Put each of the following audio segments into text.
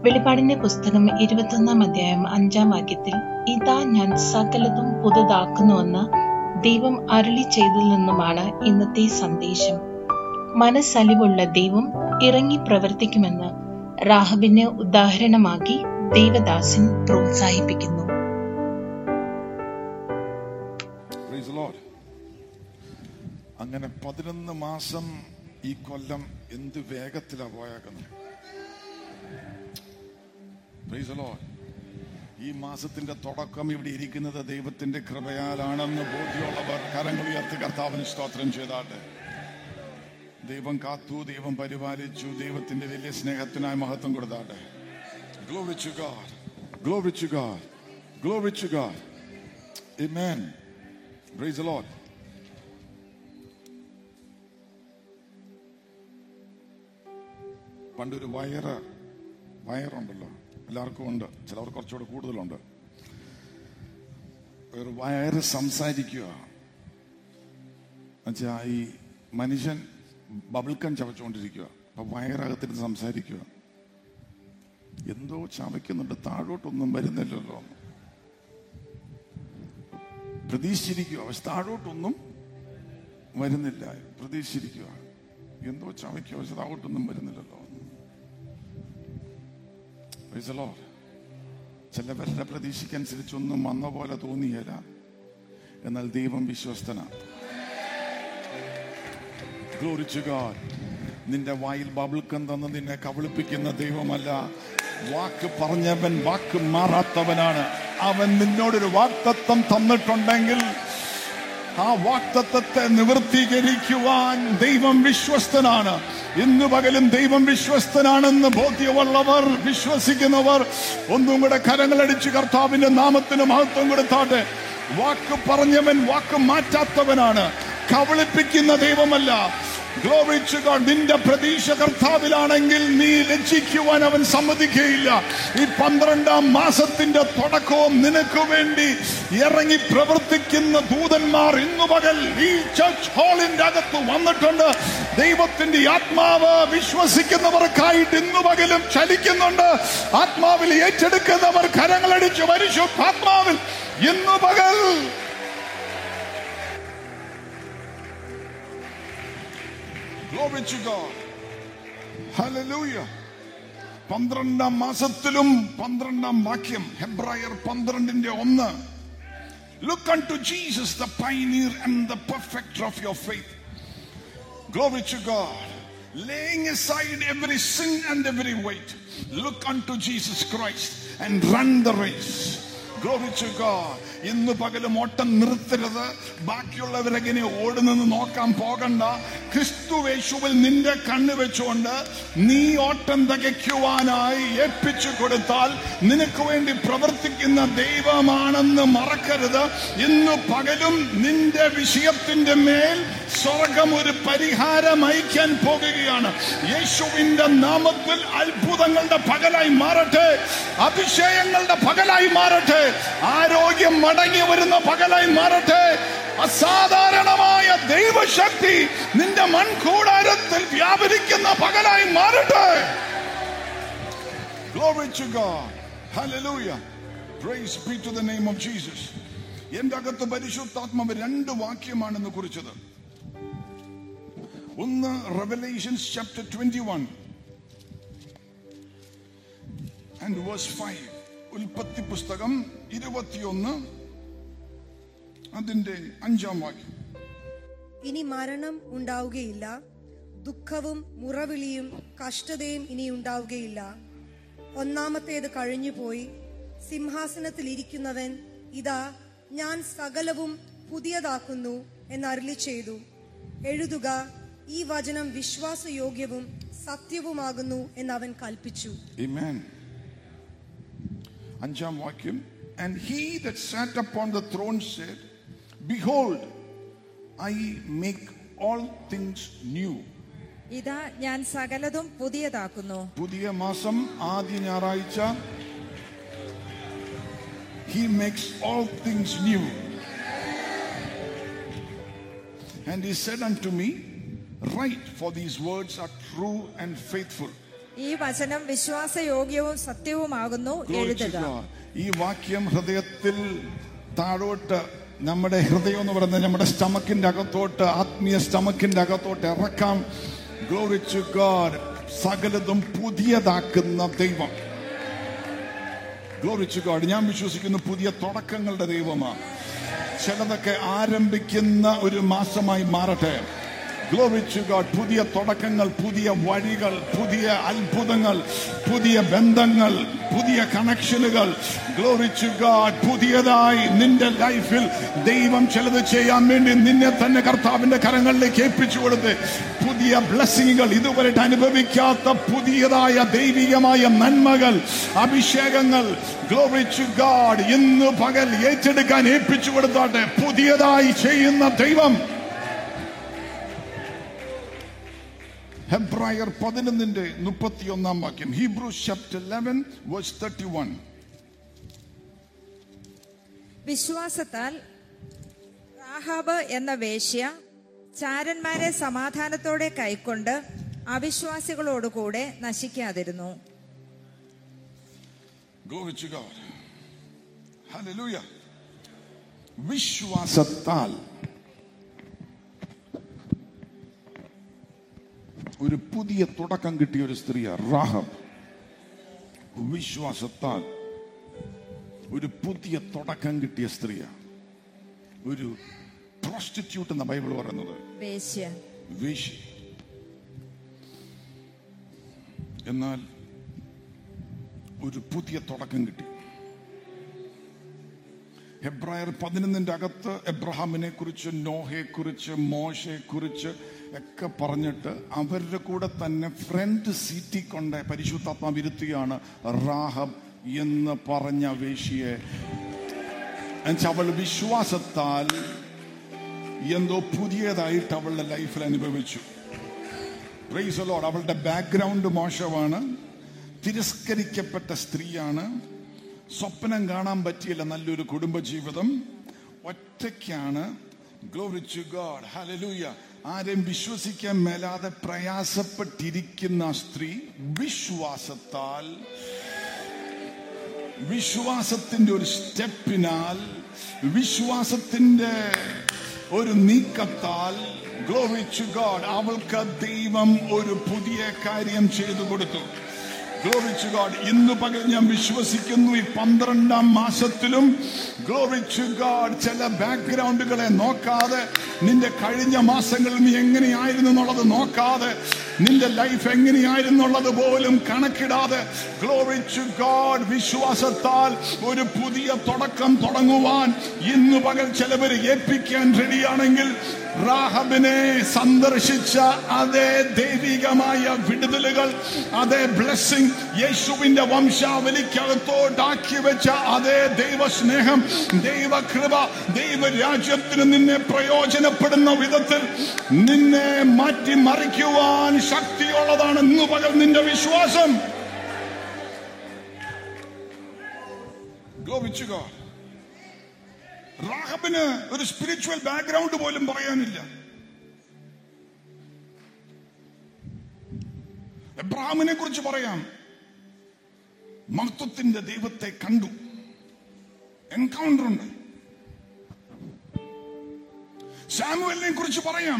വെളിപാടിന്റെ പുസ്തകം ഇരുപത്തൊന്നാം അധ്യായം അഞ്ചാം വാക്യത്തിൽ ഇതാ ഞാൻ സകലതും പുതുതാക്കുന്നുവെന്ന് ദൈവം അരുളി ചെയ്തതിൽ നിന്നുമാണ് ഇന്നത്തെ സന്ദേശം മനസ്സലിവുള്ള ദൈവം ഇറങ്ങി പ്രവർത്തിക്കുമെന്ന് റാഹബിനെ ഉദാഹരണമാക്കി ദേവദാസൻ പ്രോത്സാഹിപ്പിക്കുന്നു Praise the Lord. അങ്ങനെ പതിനൊന്ന് മാസം ഈ കൊല്ലം എന്ത് വേഗത്തിലാ പോയേക്കുന്നത് Praise the Lord. ഈ മാസത്തിന്റെ തുടക്കം ഇവിടെ ഇരിക്കുന്നത് ദൈവത്തിന്റെ കൃപയാലാണെന്ന് ബോധ്യമുള്ളവർ കരങ്ങൾ ഉയർത്തി കർത്താവിന് സ്തോത്രം ചെയ്താട്ടെ ദൈവം കാത്തു ദൈവം പരിപാലിച്ചു ദൈവത്തിന്റെ വലിയ സ്നേഹത്തിനായി മഹത്വം കൊടുത്താട്ടെ Glory to God. Glory to God. Glory to God. Amen. Praise the Lord. പണ്ടൊരു വയറ് വയറുണ്ടല്ലോ എല്ലാവർക്കും ഉണ്ട് ചിലവർക്ക് കുറച്ചുകൂടെ കൂടുതലുണ്ട് ഒരു വയറ് സംസാരിക്കുക എന്നുവെച്ചാ ഈ മനുഷ്യൻ ബബിൾക്കം ചവച്ചുകൊണ്ടിരിക്കുക അപ്പൊ വയറകത്തിന് സംസാരിക്കുക എന്തോ ചവയ്ക്കുന്നുണ്ട് താഴോട്ടൊന്നും വരുന്നില്ലല്ലോ പ്രതീക്ഷിച്ചിരിക്കുക പക്ഷെ താഴോട്ടൊന്നും വരുന്നില്ല പ്രതീക്ഷിച്ചിരിക്കുക എന്തോ ചവയ്ക്കുക പക്ഷെ താഴോട്ടൊന്നും വരുന്നില്ലല്ലോ Praise the Lord. ചിലവരുടെ പ്രതീക്ഷയ്ക്കനുസരിച്ചൊന്നും വന്ന പോലെ തോന്നിയല്ല എന്നാൽ ദൈവം വിശ്വസ്തനാണ് Glory to God. നിന്റെ വായിൽ ബബിൾക്കം തന്ന് നിന്നെ കബളിപ്പിക്കുന്ന ദൈവമല്ല വാക്ക് പറഞ്ഞവൻ വാക്ക് മാറാത്തവനാണ് അവൻ നിന്നോടൊരു വാക്തത്വം തന്നിട്ടുണ്ടെങ്കിൽ ആ വാക്തത്വത്തെ നിവർത്തീകരിക്കുവാൻ ദൈവം വിശ്വസ്തനാണ് ഇന്ന് പകലും ദൈവം വിശ്വസ്തനാണെന്ന് ബോധ്യമുള്ളവർ വിശ്വസിക്കുന്നവർ ഒന്നും കൂടെ കരങ്ങളടിച്ച് കർത്താവിന്റെ നാമത്തിന് മഹത്വം കൊടുത്താട്ടെ വാക്ക് പറഞ്ഞവൻ വാക്ക് മാറ്റാത്തവനാണ് കബളിപ്പിക്കുന്ന ദൈവമല്ല Glory to God. നിന്റെ പ്രതീക്ഷ കർത്താവിലാണെങ്കിൽ നീ ലജ്ജിക്കുവാൻ അവൻ സമ്മതിക്കുകയില്ല ഈ പന്ത്രണ്ടാം മാസത്തിന്റെ തുടക്കവും നിനക്ക് വേണ്ടി ഇറങ്ങി പ്രവർത്തിക്കുന്ന ദൂതന്മാർ ഇന്നു പകൽ ഈ ചർച്ച് ഹാളിന്റെ അകത്ത് വന്നിട്ടുണ്ട് ദൈവത്തിന്റെ ആത്മാവ് വിശ്വസിക്കുന്നവർക്കായിട്ട് ഇന്നു പകലും ചലിക്കുന്നുണ്ട് ആത്മാവിൽ ഏറ്റെടുക്കുന്നവർ കരങ്ങളടിച്ച് മരിച്ചു ആത്മാവിൽ ഇന്നു പകൽ Glory to God. Hallelujah. പന്ത്രണ്ടാം മാസത്തിലും പന്ത്രണ്ടാം വാക്യം ഹെബ്രായർ പന്ത്രണ്ടിന്റെ ഒന്ന് look unto Jesus the pioneer and the perfecter of your faith Glory to God. Laying aside every sin and every weight, look unto Jesus Christ and run the race. Glory to God. ഇന്ന് പകലും ഓട്ടം നിർത്തരുത് ബാക്കിയുള്ളവരെങ്ങനെ ഓടുന്നെന്ന് നോക്കാൻ പോകണ്ട ക്രിസ്തു യേശുവിൽ നിന്റെ കണ്ണ് വെച്ചുകൊണ്ട് നീ ഓട്ടം തികയ്ക്കുവാനായി ഏൽപ്പിച്ചു കൊടുത്താൽ നിനക്ക് വേണ്ടി പ്രവർത്തിക്കുന്ന ദൈവമാണെന്ന് മറക്കരുത് ഇന്ന് പകലും നിന്റെ വിഷയത്തിന്റെ മേൽ സ്വർഗം ഒരു പരിഹാരം അയക്കാൻ പോകുകയാണ് യേശുവിന്റെ നാമത്തിൽ അത്ഭുതങ്ങളുടെ പകലായി മാറട്ടെ അഭിഷേകങ്ങളുടെ പകലായി മാറട്ടെ ആരോഗ്യം മടങ്ങി വരുന്ന പകലായി മാറട്ടെ അസാധാരണമായ ദൈവശക്തി നിന്റെ മൺകൂടാരത്തിൽ വ്യാപരിക്കുന്ന പകലായി മാറട്ടെ Glory to God. Hallelujah. Praise be to the name of Jesus. എന്റെ അകത്ത് പരിശുദ്ധാത്മാവ് രണ്ട് വാക്യമാണെന്ന് കുറിച്ചത് ഒന്ന് Revelations chapter twenty one and verse five ഉൽപ്പത്തി പുസ്തകം ഇരുപത്തിയൊന്ന് അതിന്റെ അഞ്ചാം വാക്യം ഇനി മരണം ഉണ്ടാവുകയില്ല ദുഃഖവും മുറവിളിയും കഷ്ടതയും ഇനി ഉണ്ടാവുകയില്ല ഒന്നാമത്തേത് കഴിഞ്ഞുപോയി സിംഹാസനത്തിൽ ഇരിക്കുന്നവൻ ഇതാ ഞാൻ സകലവും പുതിയതാക്കുന്നു എന്നരുളി ചെയ്തു എഴുതുക ഈ വചനം വിശ്വാസയോഗ്യവും സത്യവുമാകുന്നു എന്ന് അവൻ കൽപ്പിച്ചു Amen. അഞ്ചാം വാക്യം And he that sat upon the throne said, Behold, I make all things new. ഇതാ ഞാൻ സകലതും പുതിയതാക്കുന്നു പുതിയ മാസം ആദ്യ ഞായറാഴ്ച He makes all things new. And he said unto me, Write, for these words are true and faithful. ഈ വചനം വിശ്വാസയോഗ്യവും സത്യവുമാകുന്നു Glory to എഴുതുക God. ഈ വാക്യം ഹൃദയത്തിൽ താഴോട്ട് നമ്മുടെ ഹൃദയം എന്ന് പറയുന്നത് നമ്മുടെ സ്റ്റമക്കിന്റെ അകത്തോട്ട് ആത്മീയ സ്റ്റമക്കിന്റെ അകത്തോട്ട് ഇറക്കാം ഗ്ലോറി ടു ഗോഡ് സകലതും പുതിയതാക്കുന്ന ദൈവം ഗ്ലോറി ടു ഗോഡ് ഞാൻ വിശ്വസിക്കുന്നു പുതിയ തുടക്കങ്ങളുടെ ദൈവമാണ് ചിലതൊക്കെ ആരംഭിക്കുന്ന ഒരു മാസമായി മാറട്ടെ ഗ്ലോറി ടു ഗോഡ് പുതിയ തുടക്കങ്ങൾ പുതിയ വഴികൾ പുതിയ അത്ഭുതങ്ങൾ പുതിയ ബന്ധങ്ങൾ പുതിയ കണക്ഷനുകൾ ഗ്ലോറി ടു ഗോഡ് പുതിയതായി നിന്റെ ലൈഫിൽ ദൈവം ചിലത് ചെയ്യാൻ വേണ്ടി നിന്നെ തന്നെ കർത്താവിന്റെ കരങ്ങളിലേക്ക് ഏൽപ്പിച്ചു കൊടുത്ത് പുതിയ ബ്ലെസ്സിങ്ങുകൾ ഇതുവരെ അനുഭവിക്കാത്ത പുതിയതായ ദൈവികമായ നന്മകൾ അഭിഷേകങ്ങൾ ഗ്ലോറി ടു ഗോഡ് ഇന്ന് പകൽ ഏറ്റെടുക്കാൻ ഏൽപ്പിച്ചു കൊടുത്താട്ടെ പുതിയതായി ചെയ്യുന്ന ദൈവം ഹെബ്രായർ പതിനൊന്നിന്റെ മുപ്പത്തിയൊന്നാം വാക്യം Hebrew chapter eleven verse thirty one വിശ്വാസത്താൽ റാഹാബ് എന്ന വേശ്യ ചാരന്മാരെ സമാധാനത്തോടെ കൈക്കൊണ്ട് അവിശ്വാസികളോടുകൂടെ നശിക്കാതിരുന്നു Glory to God. Hallelujah. വിശ്വാസത്താൽ ഒരു പുതിയ തുടക്കം കിട്ടിയ ഒരു സ്ത്രീയ റാഹബ് വിശ്വാസത്താൽ ഒരു പുതിയ തുടക്കം കിട്ടിയ സ്ത്രീയ ഒരു പ്രോസ്റ്റിറ്റ്യൂട്ട് എന്ന ബൈബിൾ പറയുന്നത് വേശ്യ വേശി എന്നാൽ ഒരു പുതിയ തുടക്കം കിട്ടി ഹെബ്രായർ പതിനൊന്നിന്റെ അകത്ത് എബ്രഹാമിനെ കുറിച്ച് നോഹയെ കുറിച്ച് മോശയെ കുറിച്ച് ഒക്കെ പറഞ്ഞിട്ട് അവരുടെ കൂടെ തന്നെ ഫ്രണ്ട് സീറ്റിൽ കൊണ്ട് പരിശുദ്ധാത്മാവ് ഇരുത്തുകയാണ് റാഹബ് എന്ന് പറഞ്ഞ വേശിയെ എന്നുവെച്ചാൽ അവൾ വിശ്വാസത്താൽ എന്തോ പുതിയതായിട്ട് അവളുടെ ലൈഫിൽ അനുഭവിച്ചു പ്രൈസ് ലോഡ് അവളുടെ ബാക്ക്ഗ്രൗണ്ട് മോശമാണ് തിരസ്കരിക്കപ്പെട്ട സ്ത്രീയാണ് സ്വപ്നം കാണാൻ പറ്റിയില്ല നല്ലൊരു കുടുംബജീവിതം ഒറ്റയ്ക്കാണ് ഗ്ലോറി ടു ഗോഡ് ഹല്ലേലൂയ ആരെയും വിശ്വസിക്കാൻ മേലാതെ പ്രയാസപ്പെട്ടിരിക്കുന്ന ആ സ്ത്രീ വിശ്വാസത്താൽ വിശ്വാസത്തിന്റെ ഒരു സ്റ്റെപ്പിനാൽ വിശ്വാസത്തിന്റെ ഒരു നീക്കത്താൽ ഗ്ലോറി ടു ഗോഡ് അവൾക്ക് ദൈവം ഒരു പുതിയ കാര്യം ചെയ്തു കൊടുത്തു ഗ്ലോറി ടു ഗോഡ് ഇന്ന് പകൽ ഞാൻ വിശ്വസിക്കുന്നു ഈ പന്ത്രണ്ടാം മാസത്തിലും ഗ്ലോറി ടു ഗോഡ് ചില ബാക്ക്ഗ്രൗണ്ടുകളെ നോക്കാതെ നിന്റെ കഴിഞ്ഞ മാസങ്ങളിൽ നീ എങ്ങനെയായിരുന്നു എന്നുള്ളത് നോക്കാതെ നിന്റെ ലൈഫ് എങ്ങനെയായിരുന്നുള്ളത് പോലും കണക്കിടാതെ ഗ്ലോറി ടു ഗോഡ് വിശ്വാസത്താൽ ഒരു പുതിയ തുടക്കം തുടങ്ങുവാൻ ഇന്ന് പകൽ ചിലവർ ഏൽപ്പിക്കാൻ റെഡിയാണെങ്കിൽ റാഹബിനെ സന്ദർശിച്ച അതേ ദൈവികമായ വിടുതലുകൾ അതേ ബ്ലെസ്സിങ് യേശുവിന്റെ വംശാവലിക്കകത്തോട്ടാക്കി വെച്ച അതേ ദൈവസ്നേഹം ദൈവകൃപ ദൈവരാജ്യത്തിന് നിന്നെ പ്രയോജനപ്പെടുന്ന വിധത്തിൽ നിന്നെ മാറ്റിമറിക്കുവാൻ ശക്തിയുള്ളതാണ് ഇന്ന് പകൽ നിന്റെ വിശ്വാസം ഗോപിച്ചുക റാഹബിന് ഒരു സ്പിരിച്വൽ ബാക്ക്ഗ്രൗണ്ട് പോലും പറയാനില്ല എബ്രാഹിമിനെ കുറിച്ച് പറയാം മഹത്വത്തിന്റെ ദൈവത്തെ കണ്ടു എൻകൗണ്ടർ ഉണ്ട് സാമുവലിനെ കുറിച്ച് പറയാം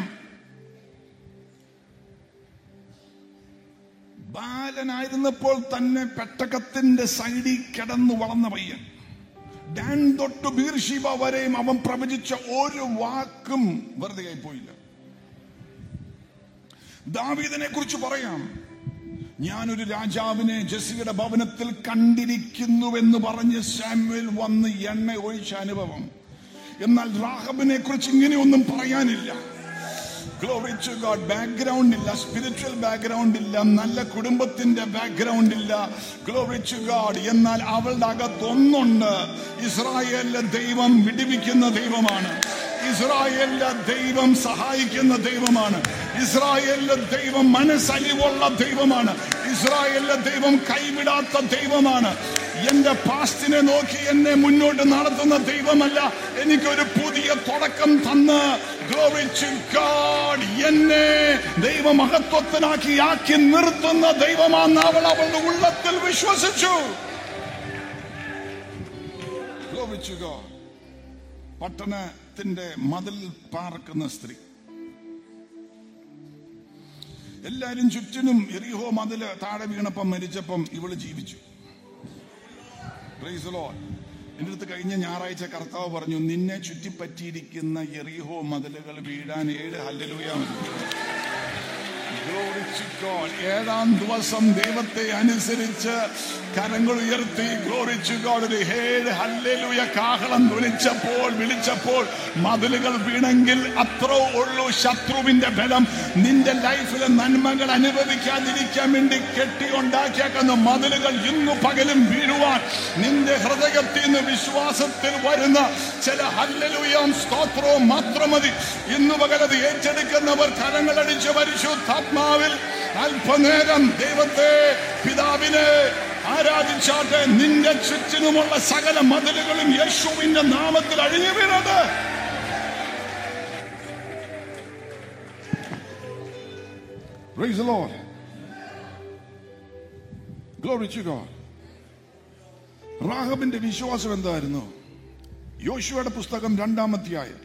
ബാലനായിരുന്നപ്പോൾ തന്നെ പെട്ടകത്തിന്റെ സൈഡിൽ കിടന്നു വളർന്ന പയ്യൻ ഡാൻ തൊട്ട് ബീർഷീബ വരെയും അവൻ പ്രവചിച്ച ഒരു വാക്കും വെറുതെ ആയി പോയില്ല ദാവീദിനെ കുറിച്ച് പറയാം ഞാനൊരു രാജാവിനെ ജസിയുടെ ഭവനത്തിൽ കണ്ടിരിക്കുന്നുവെന്ന് പറഞ്ഞ് സാമുവേൽ വന്ന് എണ്ണ ഒഴിച്ച അനുഭവം എന്നാൽ റാഹബിനെ കുറിച്ച് ഇങ്ങനെയൊന്നും പറയാനില്ല ഗ്ലോറി ടു ഗോഡ് ബാക്ക്ഗ്രൗണ്ട് ഇല്ല സ്പിരിച്വൽ ബാക്ക്ഗ്രൗണ്ട് ഇല്ല നല്ല കുടുംബത്തിന്റെ ബാക്ക്ഗ്രൗണ്ട് ഇല്ല ഗ്ലോറി ടു ഗോഡ് എന്നാൽ അവളുടെ അകത്ത് ഒന്നുണ്ട് ഇസ്രായേലിലെ ദൈവം വിടിവിക്കുന്ന ദൈവമാണ് ഇസ്രായേലിലെ ദൈവം സഹായിക്കുന്ന ദൈവമാണ് ഇസ്രായേലിലെ ദൈവം മനസ്സലിവുള്ള ദൈവമാണ് ഇസ്രായേലിലെ ദൈവം കൈവിടാത്ത ദൈവമാണ് എന്റെ പാസ്റ്റിനെ നോക്കി എന്നെ മുന്നോട്ട് നടത്തുന്ന ദൈവമല്ല എനിക്കൊരു പുതിയ തുടക്കം തന്ന് Glory to God. എന്നെ ദൈവമഹത്വത്തിനാക്കി ആക്കി നിർത്തുന്ന ദൈവമാണെന്ന് അവൾ അവളുടെ ഉള്ളത്തിൽ വിശ്വസിച്ചു Glory to God. പട്ടണത്തിന്റെ മതിൽ പാർക്കുന്ന സ്ത്രീ എല്ലാരും ചുറ്റിനും എറിഹോ മതില് താഴെ വീണപ്പം മരിച്ചപ്പം ഇവള് ജീവിച്ചു Praise the Lord. എന്റെ അടുത്ത് കഴിഞ്ഞ ഞായറാഴ്ച കർത്താവ് പറഞ്ഞു നിന്നെ ചുറ്റിപ്പറ്റിയിരിക്കുന്ന എറിഹോ മതിലുകൾ വീഴാൻ ഏഴ് ഹല്ലുയ Glory to God. ഏഴാം ദിവസം ദൈവത്തെ അനുസരിച്ച് കരങ്ങൾ ഉയർത്തി Glory to God. ഒരു ഏഴ് ഹല്ലേലൂയ കാഹളം വിളിച്ചപ്പോൾ വിളിച്ചപ്പോൾ മതിലുകൾ വീണെങ്കിൽ അത്രോ ഉള്ളൂ ശത്രുവിന്റെ ബലം നിന്റെ ലൈഫിലെ നന്മകൾ അനുഭവിക്കാതിരിക്കാൻ വേണ്ടി കെട്ടി ഉണ്ടാക്കിയേക്കുന്ന മതിലുകൾ ഇന്നു പകലും വീഴുവാൻ നിന്റെ ഹൃദയത്തിൽ നിന്ന് വിശ്വാസത്തിൽ വരുന്ന ചില ഹല്ലലുയും സ്തോത്രവും മാത്രം മതി ഇന്നു പകലത് ഏറ്റെടുക്കുന്നവർ കരങ്ങളടിച്ച് പരിശുദ്ധാത്മാവിൽ അല്പനേരം ദൈവത്തെ പിതാവിനെ ആരാധിച്ചാട്ടെ നിന്റെ ചുറ്റിനുമുള്ള സകല മതിലുകളും യേശുവിന്റെ നാമത്തിൽ അഴിഞ്ഞു വീണത് Praise the Lord. Glory to God. റാഹബിന്റെ വിശ്വാസം എന്തായിരുന്നു യോശുവയുടെ പുസ്തകം രണ്ടാമധ്യായം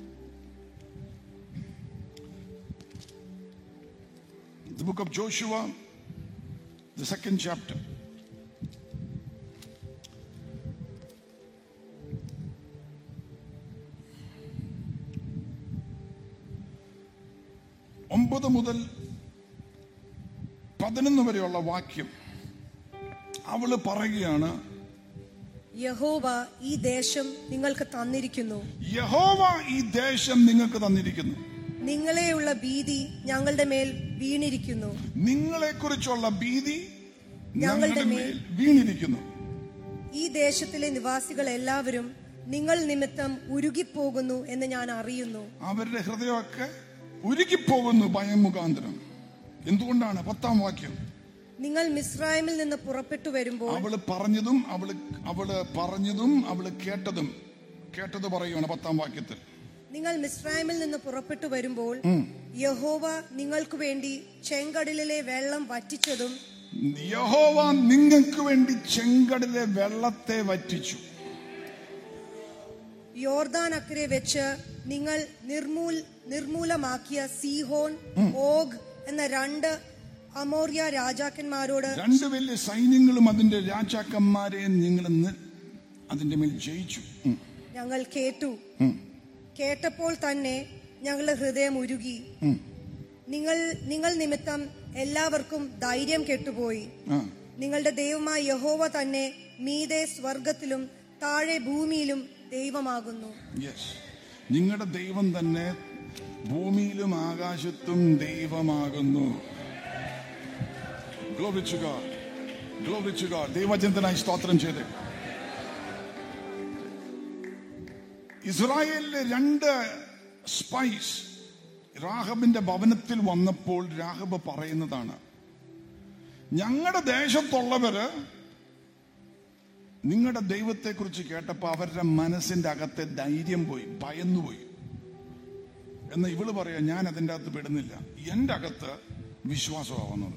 The book of Joshua, the second chapter. ഒമ്പത് മുതൽ പതിനൊന്ന് വരെയുള്ള വാക്യം അവള് പറയുകയാണ് യഹോവ ഈ ദേശം നിങ്ങൾക്ക് തന്നിരിക്കുന്നു യഹോവ ഈ ദേശം നിങ്ങൾക്ക് തന്നിരിക്കുന്നു നിങ്ങളെയുള്ള ഭീതി ഞങ്ങളുടെ മേൽ വീണിരിക്കുന്നു നിങ്ങളെക്കുറിച്ചുള്ള ഭീതി ഞങ്ങളുടെ ഞങ്ങളുടെ മേൽ വീണിരിക്കുന്നു ഈ ദേശത്തിലെ നിവാസികൾ എല്ലാവരും നിങ്ങൾ നിമിത്തം ഉരുകിപ്പോകുന്നു എന്ന് ഞാൻ അറിയുന്നു അവരുടെ ഹൃദയമൊക്കെ ഉരുകിപ്പോകുന്നു ഭയം മുഖാന്തരം എന്തുകൊണ്ടാണ് പത്താം വാക്യം നിങ്ങൾ മിസ്രൈമിൽ നിന്ന് പുറപ്പെട്ടു വരുമ്പോൾ അവള് പറഞ്ഞതും അവള് അവള് പറഞ്ഞതും അവള് കേട്ടതും കേട്ടത് പറയുകയാണ് പത്താം വാക്യത്തിൽ നിങ്ങൾ മിസ്രൈമിൽ നിന്ന് പുറപ്പെട്ടു വരുമ്പോൾ യഹോവ നിങ്ങൾക്ക് വേണ്ടി ചെങ്കടലിലെ വെള്ളം വറ്റിച്ചതും യഹോവ നിങ്ങൾക്ക് വേണ്ടി ചെങ്കടലെ വെള്ളത്തെ വറ്റിച്ചു യോർദാൻ അക്കരെ വെച്ച് നിങ്ങൾ നിർമൂൽ നിർമൂലമാക്കിയ സീഹോൻ ഓഗ് എന്ന രണ്ട് അമോറിയ രാജാക്കന്മാരോട് രണ്ട് വലിയ സൈന്യങ്ങളും അതിന്റെ രാജാക്കന്മാരെ നിങ്ങൾ ഇന്ന് അതിന്റെ മേൽ ജയിച്ചു ഉം. ഞങ്ങൾ കേട്ടു ഉം. കേട്ടപ്പോൾ തന്നെ ഞങ്ങളുടെ ഹൃദയം ഉരുകി ഉം. നിങ്ങൾ നിങ്ങൾ നിമിത്തം എല്ലാവർക്കും ധൈര്യം കെട്ടുപോയി ആ. നിങ്ങളുടെ ദൈവമായ യഹോവ തന്നെ മീതെ സ്വർഗത്തിലും താഴെ ഭൂമിയിലും ദൈവമാകുന്നു യെസ് നിങ്ങളുടെ ദൈവം തന്നെ ഭൂമിയിലും ആകാശത്തും ദൈവമാകുന്നു Glory to God. Glory to God. ദൈവചിന്തനായി സ്തോത്രം ചെയ്ത് ഇസ്രായേലിലെ രണ്ട് സ്പൈസ് രാഹബിന്റെ ഭവനത്തിൽ വന്നപ്പോൾ രാഹബ് പറയുന്നതാണ് ഞങ്ങളുടെ ദേശത്തുള്ളവര് നിങ്ങളുടെ ദൈവത്തെക്കുറിച്ച് കേട്ടപ്പോൾ അവരുടെ മനസ്സിന്റെ അകത്തെ ധൈര്യം പോയി ഭയന്നുപോയി എന്ന് ഇവള് പറയാ ഞാൻ അതിൻ്റെ അകത്ത് പെടുന്നില്ല എന്റെ അകത്ത് വിശ്വാസമാവുന്നത്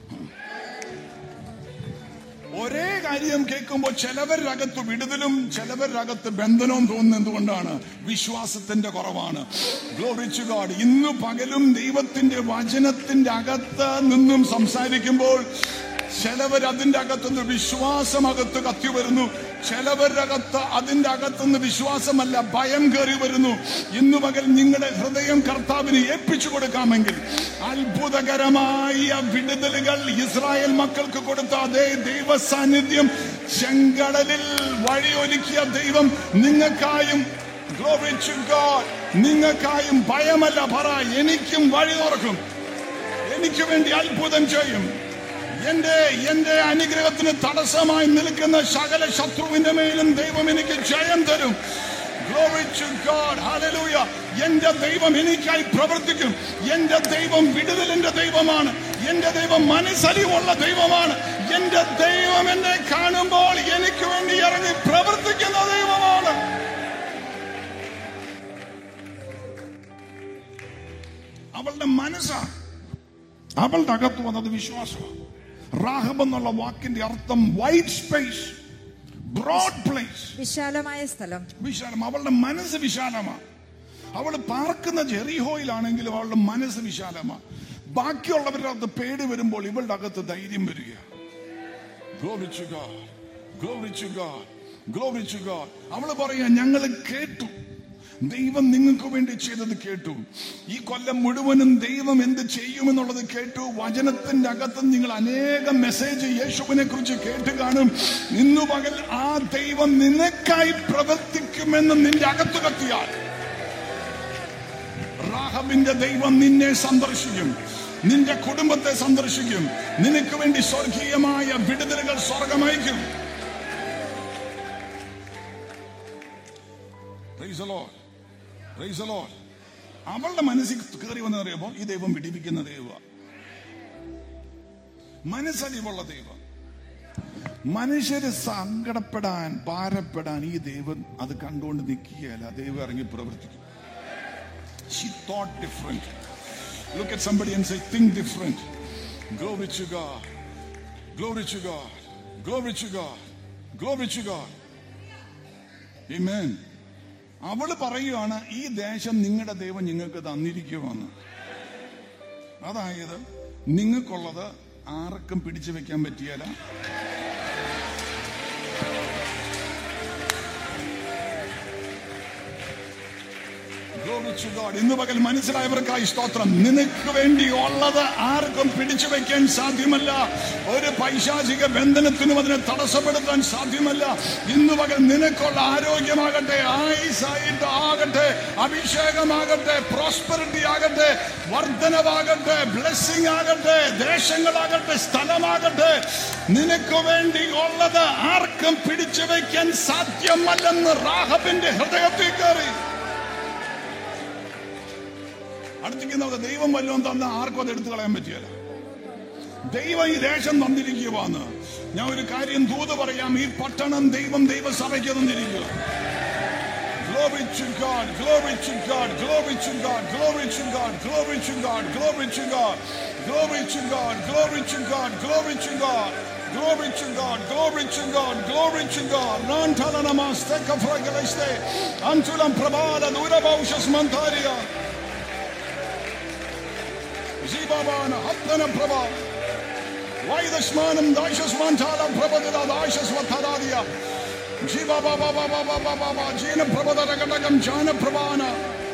ഒരേ കാര്യം കേൾക്കുമ്പോൾ ചിലവരുടെ അകത്ത് വിടുതലും ചിലവരുടെ അകത്ത് ബന്ധനവും തോന്നുന്നത് എന്തുകൊണ്ടാണ് വിശ്വാസത്തിന്റെ കുറവാണ് ഗ്ലോറിച്ചു ഗാഡ് ഇന്ന് പകലും ദൈവത്തിന്റെ വചനത്തിന്റെ അകത്ത് നിന്നും സംസാരിക്കുമ്പോൾ ചിലവർ അതിന്റെ അകത്തുനിന്ന് വിശ്വാസം അകത്ത് കത്തി വരുന്നു ചിലവരുടെ അകത്ത് അതിന്റെ അകത്തുനിന്ന് വിശ്വാസമല്ല ഭയം കയറി വരുന്നു ഇന്നു പകൽ നിങ്ങളുടെ ഹൃദയം കർത്താവിന് ഏൽപ്പിച്ചു കൊടുക്കാമെങ്കിൽ അത്ഭുതകരമായ വിടുതലുകൾ ഇസ്രായേൽ മക്കൾക്ക് കൊടുത്ത അതേ ദൈവ സാന്നിധ്യം ചെങ്കടലിൽ വഴിയൊരുക്കിയ ദൈവം നിങ്ങൾക്കായും Glory to God. നിങ്ങൾക്കായും ഭയമല്ല പറ എനിക്കും വഴി തുറക്കും എനിക്ക് വേണ്ടി അത്ഭുതം ചെയ്യും എന്റെ എന്റെ അനുഗ്രഹത്തിന് തടസ്സമായി നിൽക്കുന്ന സകല ശത്രുവിന്റെ മേലും ദൈവം എനിക്ക് ജയം തരും Glory to God. Hallelujah. എന്റെ ദൈവം എനിക്കായി പ്രവർത്തിക്കും എന്റെ ദൈവം വിടുതലിന്റെ ദൈവമാണ് എന്റെ ദൈവം മനസ്സലിവുള്ള ദൈവമാണ് എന്റെ ദൈവം എന്നെ കാണുമ്പോൾ എനിക്ക് വേണ്ടി ഇറങ്ങി പ്രവർത്തിക്കുന്ന ദൈവമാണ് അവളുടെ മനസ്സാണ് അവളുടെ അകത്ത് വന്നത് വിശ്വാസമാണ് റാഹബ് എന്നുള്ള വാക്കിന്റെ അർത്ഥം വൈറ്റ് സ്പേസ് ബ്രോഡ് പ്ലേസ് വിശാലമായ സ്ഥലം വിശാലം അവളുടെ മനസ്സ് വിശാലമാണ് അവൾ പാർക്കുന്ന ജെറിഹോയിലാണെങ്കിലും അവളുടെ മനസ്സ് വിശാലമാണ് ബാക്കിയുള്ളവരുടെ അകത്ത് പേടി വരുമ്പോൾ ഇവളുടെ അകത്ത് ധൈര്യം വരിക Glory to God. Glory to God. Glory to God. അവള് പറയാ ഞങ്ങൾ കേട്ടു ദൈവം നിങ്ങൾക്ക് വേണ്ടി ചെയ്തത് കേട്ടു ഈ കൊല്ലം മുഴുവനും ദൈവം എന്ത് ചെയ്യുമെന്നുള്ളത് കേട്ടു വചനത്തിന്റെ അകത്ത് നിങ്ങൾ അനേകം മെസ്സേജ് യേശുവിനെ കുറിച്ച് കേട്ട് കാണും ഇന്നു പകൽ ആ ദൈവം നിനക്കായി പ്രവർത്തിക്കുമെന്ന് നിന്റെ അകത്ത് കത്തിയാൽ റാഹബിന്റെ ദൈവം നിന്നെ സന്ദർശിക്കും നിന്റെ കുടുംബത്തെ സന്ദർശിക്കും നിനക്ക് വേണ്ടി സ്വർഗീയമായ വിടുതലുകൾ സ്വർഗമയക്കും Praise the Lord. Praise the Lord. അവളുടെ മനസ്സിൽ കയറി വന്നറിയുമ്പോ ഈ ദൈവം വിടിപ്പിക്കുന്ന ദൈവ മനസ്സലിവുള്ള ദൈവം മനുഷ്യര് സങ്കടപ്പെടാൻ ഭാരപ്പെടാൻ ഈ ദൈവം അത് കണ്ടുകൊണ്ട് നിൽക്കുകയല്ല ദൈവം ഇറങ്ങി പ്രവർത്തിക്കും She thought different. Look at somebody and say, think different. Glory to God. Glory to God. Glory to God. Glory to God. Amen. അവള് പറയുകയാണ് ഈ ദേശം നിങ്ങളുടെ ദൈവം നിങ്ങൾക്ക് തന്നിരിക്കുമെന്ന് അതായത് നിങ്ങൾക്കുള്ളത് ആർക്കും പിടിച്ചു വെക്കാൻ പറ്റിയല്ല Glory to God. ഇന്ന് പകൽ മനസ്സിലായവർക്കായി സ്തോത്രം നിനക്ക് വേണ്ടി ഉള്ളത് ആർക്കും പിടിച്ചു വെക്കാൻ സാധ്യമല്ല ഒരു പൈശാചിക ബന്ധനത്തിനും അതിനെ തടസ്സപ്പെടുത്താൻ സാധ്യമല്ല ഇന്ന് പകൽ നിനക്കുള്ള ആരോഗ്യമാകട്ടെ ആയുസായിട്ട് ആകട്ടെ അഭിഷേകമാകട്ടെ പ്രോസ്പെറിറ്റി ആകട്ടെ വർധനവാകട്ടെ ബ്ലെസ്സിങ് ആകട്ടെ ദേശങ്ങളാകട്ടെ സ്ഥലമാകട്ടെ നിനക്ക് വേണ്ടി ഉള്ളത് ആർക്കും പിടിച്ചു വെക്കാൻ സാധ്യമല്ലെന്ന് റാഹബിന്റെ ഹൃദയത്തിൽ കയറി അടുത്തിരിക്കുന്നത് ദൈവം വല്ലതും തന്ന ആർക്കും അത് എടുത്തു കളയാൻ പറ്റിയല്ല ദൈവം ഈ ദേശം തന്നിരിക്കുവാന്ന് ഞാൻ ഒരു കാര്യം ദൂത് പറയാം ഈ പട്ടണം ദൈവം ദൈവസഭയ്ക്ക് തന്നിരിക്കുക Glory to God, glory to God, glory to God, glory to God, glory to God, glory to God, glory to God, glory to God, glory to God, glory to God, glory to God, glory to God. Rantala namaste kafragaleste, antulam prabala durabaushas mantaria. Zibabana, Haptana Prabha, Vaidashmanam, Daishasmantala, Prabhadila, Daishasvataradia, Jibaba Baba Baba Baba, Jina Prabhadaragatagam, Jana Prabhana.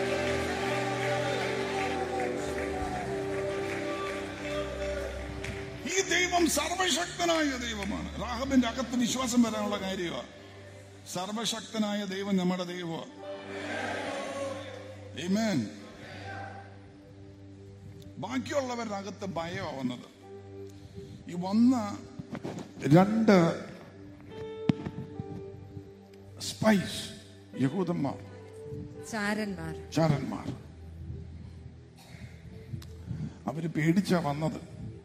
ഈ ദൈവം സർവശക്തനായ ദൈവമാണ് റാഹബിന്റെ അകത്ത് വിശ്വാസം വരാനുള്ള കാര്യമാണ് സർവശക്തനായ ദൈവം നമ്മുടെ ദൈവമാണ് Amen. ബാക്കിയുള്ളവരുടെ അകത്ത് ഭയമാണ് വന്നത് ഈ വന്ന രണ്ട് സ്പൈസ് യഹൂദന്മാർ ചാരന്മാർ ചാരന്മാർ അവര് പേടിച്ചാ വന്നത്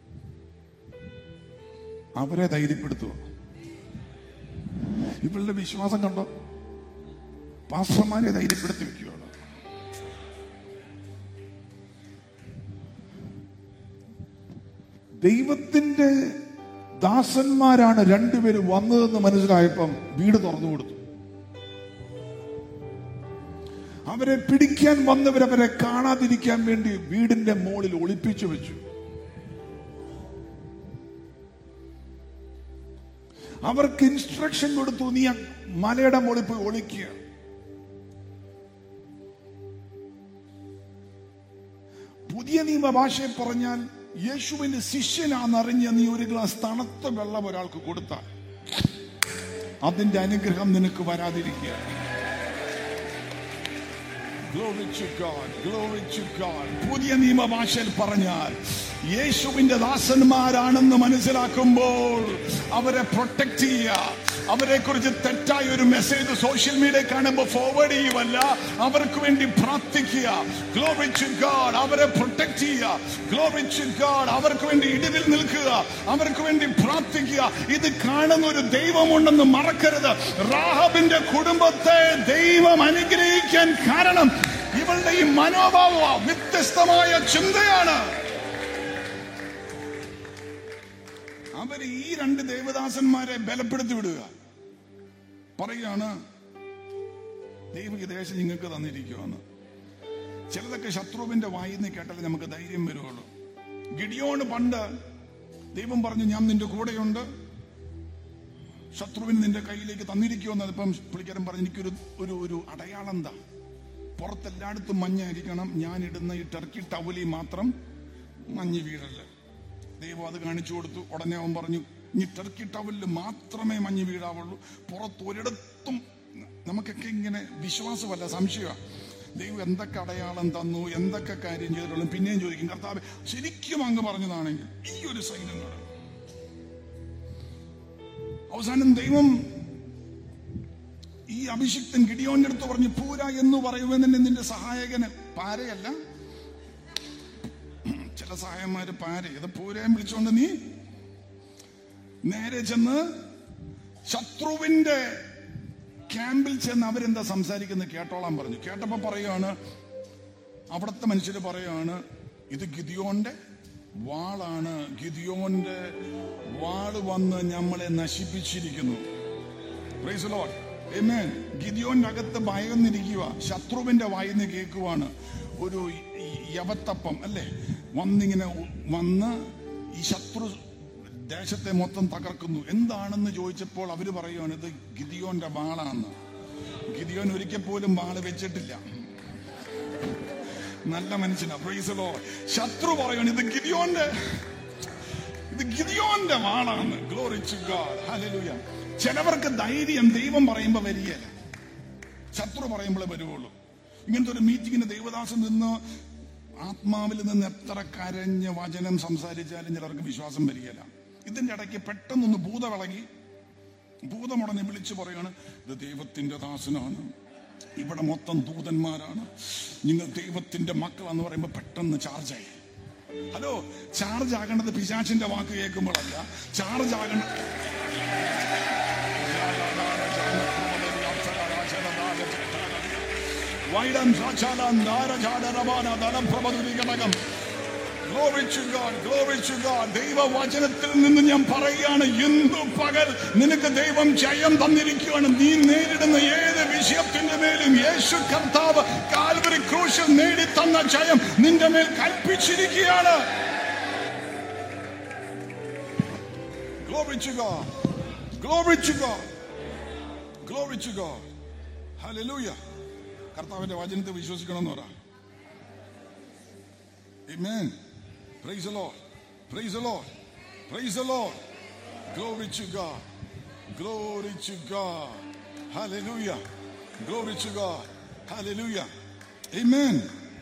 അവരെ ധൈര്യപ്പെടുത്തുക ഇവളുടെ വിശ്വാസം കണ്ടോ പാസ്റ്റർമാരെ ധൈര്യപ്പെടുത്തി വെക്കുകയാണ് ദൈവത്തിന്റെ ദാസന്മാരാണ് രണ്ടുപേരും വന്നതെന്ന് മനസ്സിലായപ്പം വീട് തുറന്നു കൊടുത്തു അവരെ പിടിക്കാൻ വന്നവരവരെ കാണാതിരിക്കാൻ വേണ്ടി വീടിന്റെ മുകളിൽ ഒളിപ്പിച്ചു വെച്ചു അവർക്ക് ഇൻസ്ട്രക്ഷൻ കൊടുത്തു നീ ആ മലയുടെ മുകളിൽ പോയി ഒളിക്കുക പുതിയ നിയമ ഭാഷയിൽ പറഞ്ഞാൽ യേശുവിന്റെ ശിഷ്യനാണെന്നറിഞ്ഞ നീ ഒരു ഗ്ലാസ് തണുത്ത വെള്ളം ഒരാൾക്ക് കൊടുത്താൽ അതിന്റെ അനുഗ്രഹം നിനക്ക് വരാതിരിക്കുക Glory to God, glory to God. പുതിയ നിയമഭാഷയിൽ പറഞ്ഞാൽ യേശുവിന്റെ ദാസന്മാരാണെന്ന് മനസ്സിലാക്കുമ്പോൾ അവരെ പ്രൊട്ടക്ട് ചെയ്യുക അവരെ കുറിച്ച് തെറ്റായ ഒരു മെസ്സേജ് സോഷ്യൽ മീഡിയ കാണുമ്പോൾ ഫോർവേഡ് ചെയ്യുവല്ല അവർക്ക് വേണ്ടി പ്രാർത്ഥിക്കുക Glory to God അവരെ പ്രൊട്ടക്ട് ചെയ്യുക Glory to God അവർക്ക് വേണ്ടി ഇടിവിൽ നിൽക്കുക അവർക്ക് വേണ്ടി പ്രാർത്ഥിക്കുക ഇത് കാണുന്ന ഒരു ദൈവമുണ്ടെന്ന് മറക്കരുത് റാഹബിന്റെ കുടുംബത്തെ ദൈവം അനുഗ്രഹിക്കാൻ കാരണം ഇവളുടെ ഈ മനോഭാവ വ്യത്യസ്തമായ ചിന്തയാണ് അവര് ഈ രണ്ട് ദേവദാസന്മാരെ ബലപ്പെടുത്തി വിടുക പറയുകയാണ് ദൈവം ഈ ദേശം നിങ്ങൾക്ക് തന്നിരിക്കുമെന്ന് ചിലതൊക്കെ ശത്രുവിന്റെ വായിൽ നിന്ന് കേട്ടാലേ നമുക്ക് ധൈര്യം വരുവുള്ളൂ ഗിഡിയോണ് പണ്ട് ദൈവം പറഞ്ഞു ഞാൻ നിന്റെ കൂടെയുണ്ട് ശത്രുവിന് നിന്റെ കയ്യിലേക്ക് തന്നിരിക്കുമെന്ന് ഇപ്പം പുള്ളിക്കാരൻ പറഞ്ഞു എനിക്കൊരു ഒരു ഒരു അടയാളം എന്താ പുറത്തെല്ലായിടത്തും മഞ്ഞായിരിക്കണം ഞാൻ ഇടുന്ന ഈ ടർക്കി ടവലി മാത്രം മഞ്ഞ് വീഴല്ല ദൈവം അത് കാണിച്ചു കൊടുത്തു ഉടനെ അവൻ പറഞ്ഞു ഇനി ടർക്കി ടവലിൽ മാത്രമേ മഞ്ഞ് വീഴാവുള്ളൂ പുറത്ത് ഒരിടത്തും നമുക്കൊക്കെ ഇങ്ങനെ വിശ്വാസമല്ല സംശയമാണ് ദൈവം എന്തൊക്കെ അടയാളം തന്നു എന്തൊക്കെ കാര്യം ചെയ്തിട്ടുള്ളൂ പിന്നെയും ചോദിക്കും കർത്താവ് ശരിക്കും അങ്ങ് പറഞ്ഞതാണെങ്കിൽ ഈ ഒരു സൈന്യം കൂടെ അവസാനം ദൈവം ഈ അഭിഷിക്തൻ ഗിഡിയോന്റെ അടുത്ത് പറഞ്ഞു പൂര എന്ന് പറയുന്നതിന് നിന്റെ സഹായകന് പാരയല്ല ചില സഹായന്മാര് പാര ഇത് പൂരയും വിളിച്ചുകൊണ്ട് നീ നേരെ ചെന്ന് ശത്രുവിന്റെ ക്യാമ്പിൽ ചെന്ന് അവരെന്താ സംസാരിക്കുന്നത് കേട്ടോളാൻ പറഞ്ഞു കേട്ടപ്പോ പറയുകയാണ് അവിടുത്തെ മനുഷ്യര് പറയുകയാണ് ഇത് ഗിദിയോന്റെ വാളാണ് ഗിദിയോന്റെ വാള് വന്ന് നമ്മളെ നശിപ്പിച്ചിരിക്കുന്നു Praise the Lord. Amen. ഗിദിയോന്റെ അകത്ത് ഭയന്നിരിക്കുക ശത്രുവിന്റെ വായിന്ന് കേൾക്കുവാണ് ഒരു യവത്തപ്പം അല്ലേ വന്നിങ്ങനെ വന്ന് ഈ ശത്രു ദേശത്തെ മൊത്തം തകർക്കുന്നു എന്താണെന്ന് ചോദിച്ചപ്പോൾ അവര് പറയുകയാണ് ഇത് ഗിദിയോന്റെ വാളാണെന്ന് ഗിദിയോൻ ഒരിക്കൽ പോലും വാള് വെച്ചിട്ടില്ല നല്ല മനുഷ്യനാ പ്രൈസലോ ശത്രു പറയാണ് ഇത് ഗിദിയോന്റെ ഇത് ഗിദിയോന്റെ വാളാണ് ഗ്ലോറി ടു ഗോഡ് ഹല്ലേലൂയ ചിലവർക്ക് ധൈര്യം ദൈവം പറയുമ്പോ വരികയില്ല ശത്രു പറയുമ്പോഴേ വരുവുള്ളൂ ഇങ്ങനത്തെ ഒരു മീറ്റിങ്ങിന് ദൈവദാസൻ നിന്ന് ആത്മാവിൽ നിന്ന് എത്ര കരഞ്ഞ് വചനം സംസാരിച്ചാലും ചിലർക്ക് വിശ്വാസം വരികയില്ല ഇതിന്റെ ഇടയ്ക്ക് പെട്ടെന്നൊന്ന് ഭൂതവിളകി ഭൂതമുടനെ വിളിച്ചു പറയാണ് ഇത് ദൈവത്തിന്റെ ദാസനാണ് ഇവിടെ മൊത്തം ദൂതന്മാരാണ് നിങ്ങൾ ദൈവത്തിന്റെ മക്കളെന്ന് പറയുമ്പോൾ പെട്ടെന്ന് ചാർജായി ഹലോ ചാർജ് ആകേണ്ടത് പിശാച്ചിന്റെ വാക്ക് കേൾക്കുമ്പോഴല്ല ചാർജ് ആകേണ്ട വൈഡം സാക്ഷാലാം ധാരചാടരവാന ധനപ്രഭതുരികടകം Glory to God, glory to God. ദൈവവചനത്തിൽ നിന്ന് ഞാൻ പറയുകയാണ് ഇന്നു പകൽ നിനക്ക് ദൈവം ജയം തന്നിരിക്കുകയാണ് നീ നേരിടുന്ന ഏത് വിഷയത്തിന്റെ മേലും യേശു കർത്താവ് കാൽവരി ക്രൂശിൽ നേടി തന്ന ജയം നിന്റെ മേൽ കൽപ്പിച്ചിരിക്കുകയാണ് Glory to God. Glory to God. Glory to God. Hallelujah. കർത്താവിന്റെ വചനത്തെ വിശ്വസിക്കണമെന്ന് പറ Amen. Praise the Lord. Praise the Lord. Praise the Lord. Glory to God. Glory to God. Hallelujah. Glory to God. Hallelujah. Amen.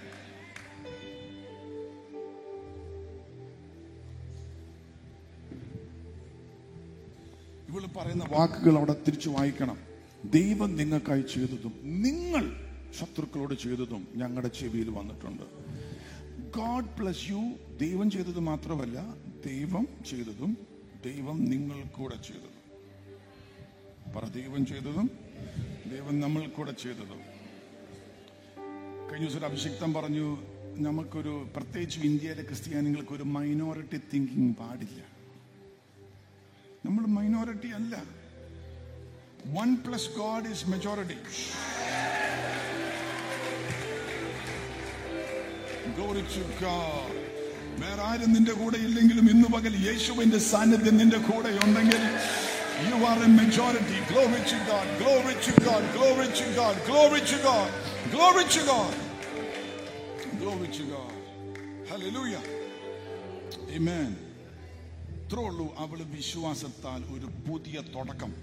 ഇവള് പറയുന്ന വാക്കുകൾ അവിടെ തിരിച്ചു വായിക്കണം ദൈവം നിങ്ങൾക്കായി ചെയ്തതും നിങ്ങൾ ശത്രുക്കളോട് ചെയ്തതും ഞങ്ങളുടെ ചെവിയിൽ വന്നിട്ടുണ്ട് ഗോഡ് പ്ലസ് യു ദൈവം ചെയ്തത് മാത്രമല്ല ദൈവം ചെയ്തതും ദൈവം നിങ്ങൾ കൂടെ ചെയ്തതും പറ ദൈവം ചെയ്തതും ദൈവം നമ്മൾ കൂടെ ചെയ്തതും കഴിഞ്ഞ ദിവസം ഒരു അഭിഷിക്തം പറഞ്ഞു നമുക്കൊരു പ്രത്യേകിച്ച് ഇന്ത്യയിലെ ക്രിസ്ത്യാനികൾക്ക് ഒരു മൈനോറിറ്റി തിങ്കിങ് പാടില്ല നമ്മൾ മൈനോറിറ്റി അല്ല one plus God is majority Glory to God. വേറെ ആരും നിന്റെ കൂടെ ഇല്ലെങ്കിലും ഇന്ന് പകൽ യേശുവിന്റെ സാന്നിധ്യം നിന്റെ കൂടെ ഉണ്ടെങ്കിൽ you are a majority glory to God glory to God glory to God glory to God glory to God glory to God hallelujah amen ഇത്രേ ഉള്ളൂ അവള് വിശ്വാസത്താൽ ഒരു പുതിയ തുടക്കം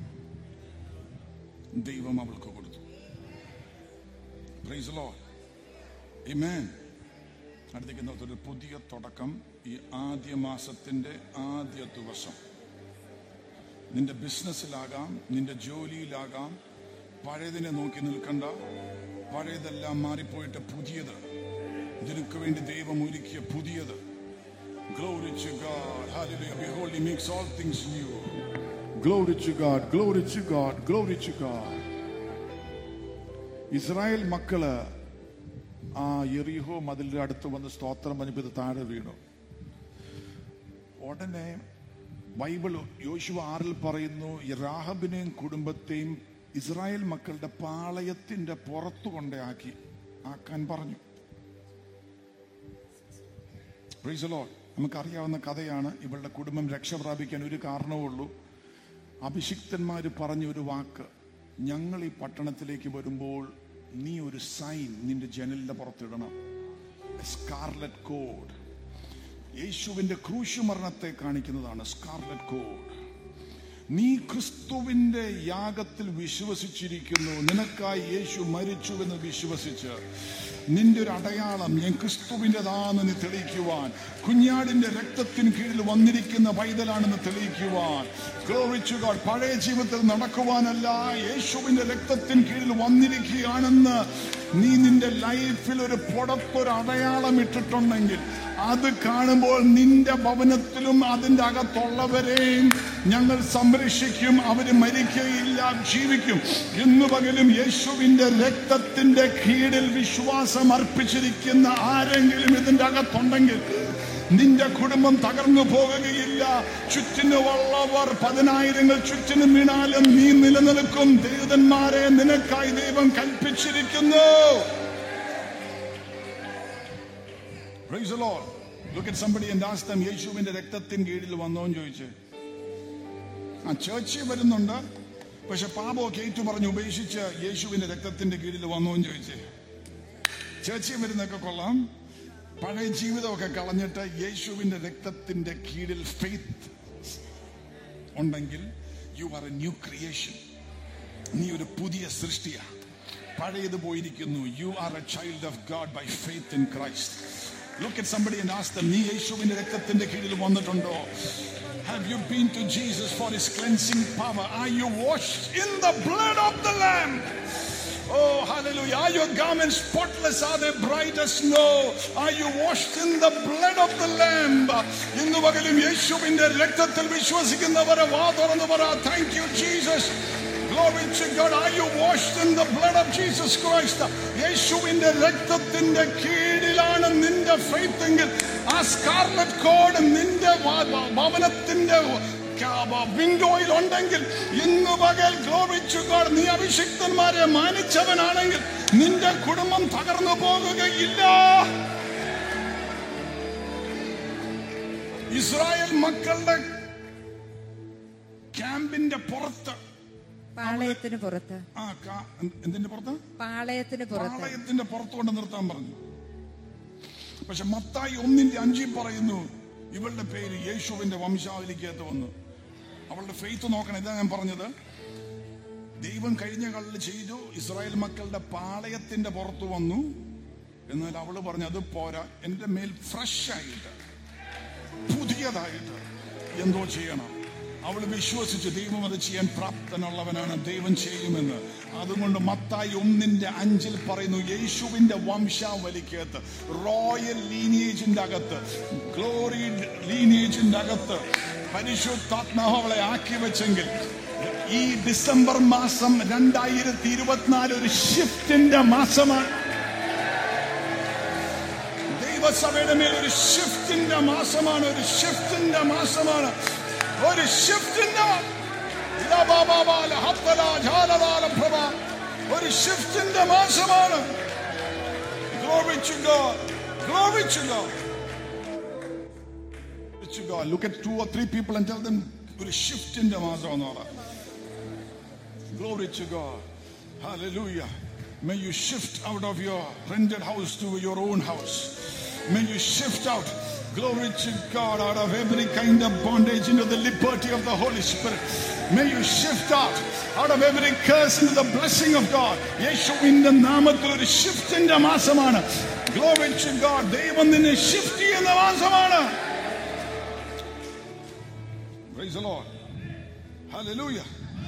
ദൈവം അവൾക്ക് കൊടുത്തു പ്രൈസ് ലോർഡ് ആമേൻ അടുത്തേക്ക് എന്താ ഒരു പുതിയ തുടക്കം ഈ ആദ്യ മാസത്തിന്റെ ആദ്യ ദിവസം നിന്റെ ബിസിനസ്സിലാകാം നിന്റെ ജോലിയിലാകാം പഴയതിനെ നോക്കി നിൽക്കണ്ട പഴയതെല്ലാം മാറിപ്പോയിട്ട് പുതിയത് നിനക്ക് വേണ്ടി ദൈവം ഒരുക്കിയ പുതിയത് Glory to God. Hallelujah. Behold, He makes all things new. Glory to God. Glory to God. Glory to God. Israel മക്കള് ആ എറിഹോ മതിലിന്റെ അടുത്ത് വന്ന് സ്തോത്രം പറഞ്ഞപ്പോൾ ഇത് താഴെ വീണു ഉടനെ ബൈബിൾ യോശുവ ആറിൽ പറയുന്നു ഈ രാഹബിനെയും കുടുംബത്തെയും ഇസ്രായേൽ മക്കളുടെ പാളയത്തിന്റെ പുറത്തു കൊണ്ടേ ആക്കി ആക്കാൻ പറഞ്ഞു Praise the Lord. നമുക്കറിയാവുന്ന കഥയാണ് ഇവളുടെ കുടുംബം രക്ഷ പ്രാപിക്കാൻ ഒരു കാരണവുള്ളൂ അഭിഷിക്തന്മാര് പറഞ്ഞ ഒരു വാക്ക് ഞങ്ങൾ ഈ പട്ടണത്തിലേക്ക് വരുമ്പോൾ നീ ഒരു സൈൻ നിന്റെ ജനലിന്റെ പുറത്തിടണം സ്കാർലറ്റ് കോഡ് യേശുവിന്റെ ക്രൂശു മരണത്തെ കാണിക്കുന്നതാണ് സ്കാർലറ്റ് കോഡ് നീ ക്രിസ്തുവിന്റെ യാഗത്തിൽ വിശ്വസിച്ചിരിക്കുന്നു നിനക്കായി യേശു മരിച്ചുവെന്ന് വിശ്വസിച്ച് നിന്റെ ഒരു അടയാളം ഞാൻ ക്രിസ്തുവിൻ്റെതാണെന്ന് നീ തെളിയിക്കുവാൻ കുഞ്ഞാടിന്റെ രക്തത്തിന് കീഴിൽ വന്നിരിക്കുന്ന പൈതലാണെന്ന് തെളിയിക്കുവാൻ Glory to God. പഴയ ജീവിതത്തിൽ നടക്കുവാനല്ല യേശുവിന്റെ രക്തത്തിന് കീഴിൽ വന്നിരിക്കുകയാണെന്ന് നീ നിന്റെ ലൈഫിൽ ഒരു പുറത്തൊരു അടയാളം ഇട്ടിട്ടുണ്ടെങ്കിൽ അത് കാണുമ്പോൾ നിന്റെ ഭവനത്തിലും അതിന്റെ അകത്തുള്ളവരെയും ഞങ്ങൾ സംരക്ഷിക്കും അവര് മരിക്കുകയില്ല ജീവിക്കും ഇന്നു പകലും യേശുവിന്റെ രക്തത്തിന്റെ കീഴിൽ വിശ്വാസം അർപ്പിച്ചിരിക്കുന്ന ആരെങ്കിലും ഇതിന്റെ അകത്തുണ്ടെങ്കിൽ നിന്റെ കുടുംബം തകർന്നു പോകുകയില്ല ചുറ്റിനുമുള്ളവർ പതിനായിരങ്ങൾ ചുറ്റിനു വീണാലും നീ നിലനിൽക്കും ദൈവന്മാരെ നിനക്കായി ദൈവം കൽപ്പിച്ചിരിക്കുന്നു Praise the Lord. Look at somebody and ask them, യേശുവിന്റെ രക്തത്തിന് കീഴിൽ വന്നോന്ന് ചോദിച്ച് ആ ചേർച്ചിൽ വരുന്നുണ്ട് പക്ഷെ പാപമൊക്കെ ഏറ്റു പറഞ്ഞ് ഉപേക്ഷിച്ച് യേശുവിന്റെ രക്തത്തിന്റെ കീഴിൽ വന്നോന്ന് ചോദിച്ചേ ചേർച്ചിൽ വരുന്നൊക്കെ കൊള്ളാം പഴയ ജീവിതമൊക്കെ കളഞ്ഞിട്ട് യേശുവിന്റെ രക്തത്തിന്റെ കീഴിൽ ഫെയ്ത്ത് ഉണ്ടെങ്കിൽ you are a new creation നീ ഒരു പുതിയ സൃഷ്ടിയാ പഴയത് പോയിരിക്കുന്നു you are a child of God by faith in Christ look at somebody and ask them നീ യേശുവിന്റെ രക്തത്തിന്റെ കീഴിൽ വന്നിട്ടുണ്ടോ Have you been to Jesus for his cleansing power? Are you washed in the blood of the Lamb? Oh, hallelujah. Are your garments spotless? Are they bright as snow? Are you washed in the blood of the Lamb? ഇന്ന് പകലും യേശുവിന്റെ രക്തത്തിൽ വിശ്വസിക്കുന്നവരെ വാ തുറന്ന് പറ thank you Jesus Glory to God. Are you washed in the blood of Jesus Christ? യേശുവിന്റെ രക്തത്തിന്റെ കീഴിലാണ് നിന്റെ ഫെയ്ത്ത് എങ്കിൽ ആ സ്കാർലറ്റ് കോഡ് നിന്റെ വ- വ- ഭവനത്തിന്റെ വിൻഡോയിൽ ഉണ്ടെങ്കിൽ ഇന്ന് പകൽ ഗ്ലോറിച്ചു ഗോഡ് നീ അഭിഷിക്തന്മാരെ മാനിച്ചവനാണെങ്കിൽ നിന്റെ കുടുംബം തകർന്നു പോകുകയില്ല ഇസ്രായേൽ മക്കളുടെ ക്യാമ്പിന്റെ പുറത്ത് പാളയത്തിന് പുറത്ത് ആ കാ- എന്തിന്റെ പുറത്ത് പാളയത്തിന് പുറത്ത് പാളയത്തിന്റെ പുറത്ത് കൊണ്ട് നിർത്താൻ പറഞ്ഞു പക്ഷെ മത്തായി ഒന്നിന്റെ അഞ്ചിൽ പറയുന്നു ഇവളുടെ പേര് യേശുവിന്റെ വംശാവലിക്കകത്ത് വന്നു അവളുടെ ഫെയ്ത്ത് നോക്കണം ഇതാ ഞാൻ പറഞ്ഞത് ദൈവം കഴിഞ്ഞ കളിൽ ചെയ്തു ഇസ്രായേൽ മക്കളുടെ പാളയത്തിന്റെ പുറത്ത് വന്നു എന്നാൽ അവള് പറഞ്ഞു അത് പോരാ എന്റെ മേൽ ഫ്രഷ് ആയിട്ട് പുതിയതായിട്ട് എന്തോ ചെയ്യണം അവൾ വിശ്വസിച്ചു ദൈവം അത് ചെയ്യാൻ പ്രാപ്തനുള്ളവനാണ് ദൈവം ചെയ്യുമെന്ന് അതുകൊണ്ട് മത്തായി ഒന്നിന്റെ അഞ്ചിൽ പറയുന്നു യേശുവിന്റെ വംശാവലിക്കകത്ത് റോയൽ ലീനിയേജിന്റെ അകത്ത് ഗ്ലോറി ലീനിയേജിന്റെ അകത്ത് പരിശുദ്ധാത്മാവ് അവളെ ആക്കി വെച്ചെങ്കിൽ ഈ ഡിസംബർ മാസം രണ്ടായിരത്തി ഇരുപത്തിനാല് ഒരു ഷിഫ്റ്റിന്റെ മാസമാണ് ദൈവസഭയുടെ മേൽ ഒരു ഷിഫ്റ്റിന്റെ മാസമാണ് ഒരു ഷിഫ്റ്റിന്റെ മാസമാണ് ഒരു ഷിഫ്റ്റിന്റെ ഇലബാബാബാല ഹത്തല ജാലതാല പ്രഭ ഒരു ഷിഫ്റ്റിന്റെ മാസമാണ് Glory to God. Glory to God. Glory to God. Look at two or three people and tell them ഒരു ഷിഫ്റ്റിന്റെ മാസം എന്ന് പറ Glory to God. Hallelujah. May you shift out of your rented house to your own house. May you shift out. Glory to God out of every kind of bondage into the liberty of the Holy Spirit. May you shift out out of every curse into the blessing of God. യേശുവിന്റെ നാമത്തിൽ ഒരു ഷിഫ്റ്റിന്റെ മാസമാണ് Glory to God. ദൈവം നിന്നെ shift ചെയ്യുന്ന മാസമാണ് Praise the Lord. Hallelujah.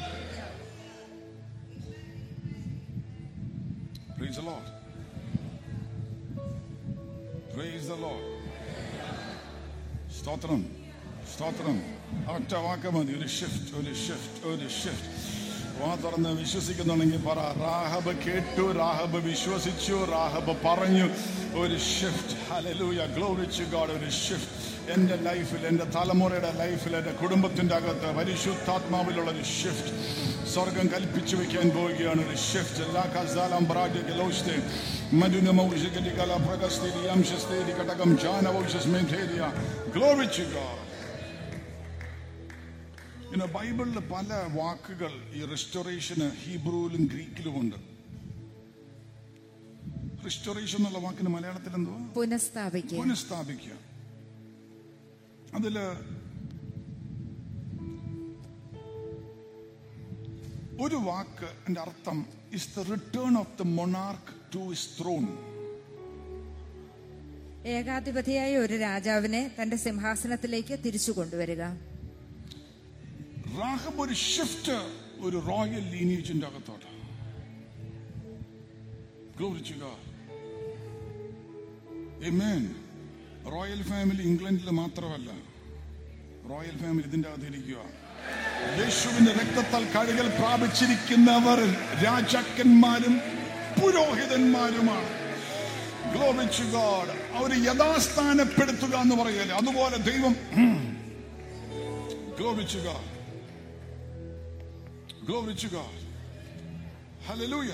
Praise the Lord. Praise the Lord. സ്തോത്രം സ്തോത്രം ഒറ്റ വാക്ക് മതി ഒരു ഷിഫ്റ്റ് ഒരു ഷിഫ്റ്റ് ഒരു ഷിഫ്റ്റ് വാ തുറന്ന് വിശ്വസിക്കുന്നുണ്ടെങ്കിൽ പറ റാഹബ് കേട്ടു റാഹബ് വിശ്വസിച്ചു റാഹബ് പറഞ്ഞു ഒരു ഷിഫ്റ്റ് ഹലലൂയ ഗ്ലോറിച്ചു ഗോഡ് ഒരു ഷിഫ്റ്റ് എൻ്റെ ലൈഫിൽ എൻ്റെ തലമുറയുടെ ലൈഫിൽ എൻ്റെ കുടുംബത്തിൻ്റെ അകത്ത് പരിശുദ്ധാത്മാവിലുള്ള ഒരു ഷിഫ്റ്റ് സ്വർഗം കൽപ്പിച്ചു വെക്കാൻ പോവുകയാണ് ഒരു ഷിഫ്റ്റ് എല്ലാ കസാലം ബ്രാഡ്യ ഗലോസ്തെ മരുന മൗഷികരി കല പ്രകസ്തേരി അംശസ്തേരി കടകം ജാനവൗഷസ് മേധേരിയ ഗ്ലോറിച്ചു ഗോഡ് ഇന്ന് ബൈബിളിൽ പല വാക്കുകൾ ഈ റെസ്റ്റോറേഷന് ഹീബ്രുവിലും ഗ്രീക്കിലും ഉണ്ട് റെസ്റ്റോറേഷൻ എന്നുള്ള വാക്കിന് മലയാളത്തിൽ എന്തുവാ പുനഃസ്ഥാപിക്കുക പുനഃസ്ഥാപിക്കുക അതില് ഒരു വാക്ക് എന്റെ അർത്ഥം is the return of the monarch to his throne ഏകാധിപതിയായ ഒരു രാജാവിനെ തന്റെ സിംഹാസനത്തിലേക്ക് തിരിച്ചു കൊണ്ടുവരിക റാഹബ് ഒരു ഷിഫ്റ്റ് ഒരു റോയൽ ലീനേജിന്റെ അകത്തോട്ട് Glory to God. Amen. Royal family ഇംഗ്ലണ്ടിൽ മാത്രമല്ല റോയൽ ഫാമിലി ഇതിന്റെ അകത്തിരിക്കുക യേശുവിന്റെ രക്തത്താൽ കഴുകൽ പ്രാപിച്ചിരിക്കുന്നവർ രാജാക്കന്മാരും പുരോഹിതന്മാരുമാണ് Glory to God. അവര് യഥാസ്ഥാനപ്പെടുത്തുക എന്ന് പറയല്ലേ അതുപോലെ ദൈവം Glory to God. Glory to God. Hallelujah.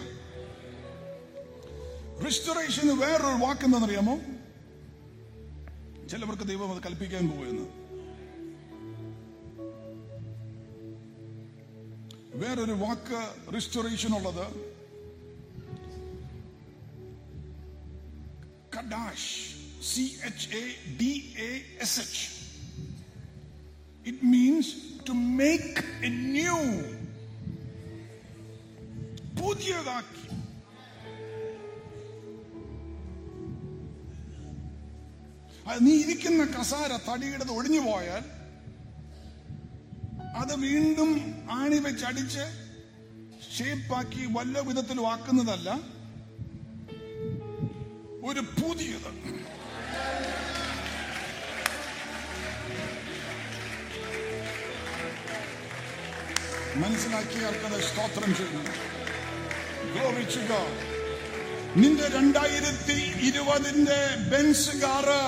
റിസ്റ്റോറേഷന് വേറൊരു വാക്ക് എന്താണെന്നറിയാമോ ചിലവർക്ക് ദൈവം അത് കൽപ്പിക്കാൻ പോവുമെന്ന് വേറൊരു വാക്ക് റിസ്റ്റോറേഷൻ ഉള്ളത് കഡാഷ് C H A D A S H it means to make a new പുതിയതാക്കി അത് നീ ഇരിക്കുന്ന കസാര തടിയുടെ ഒടിഞ്ഞു പോയാൽ അത് വീണ്ടും ആണി വെച്ചടിച്ച് ഷേപ്പാക്കി വല്ല വിധത്തിൽ വാക്കുന്നതല്ല ഒരു പുതിയത് മനസ്സിലാക്കിയ ആൾക്കത് സ്തോത്രം ചെയ്യുന്നു Glory to God. നിന്റെ രണ്ടായിരത്തി ഇരുപതിന്റെ ബെൻസ് കാറ്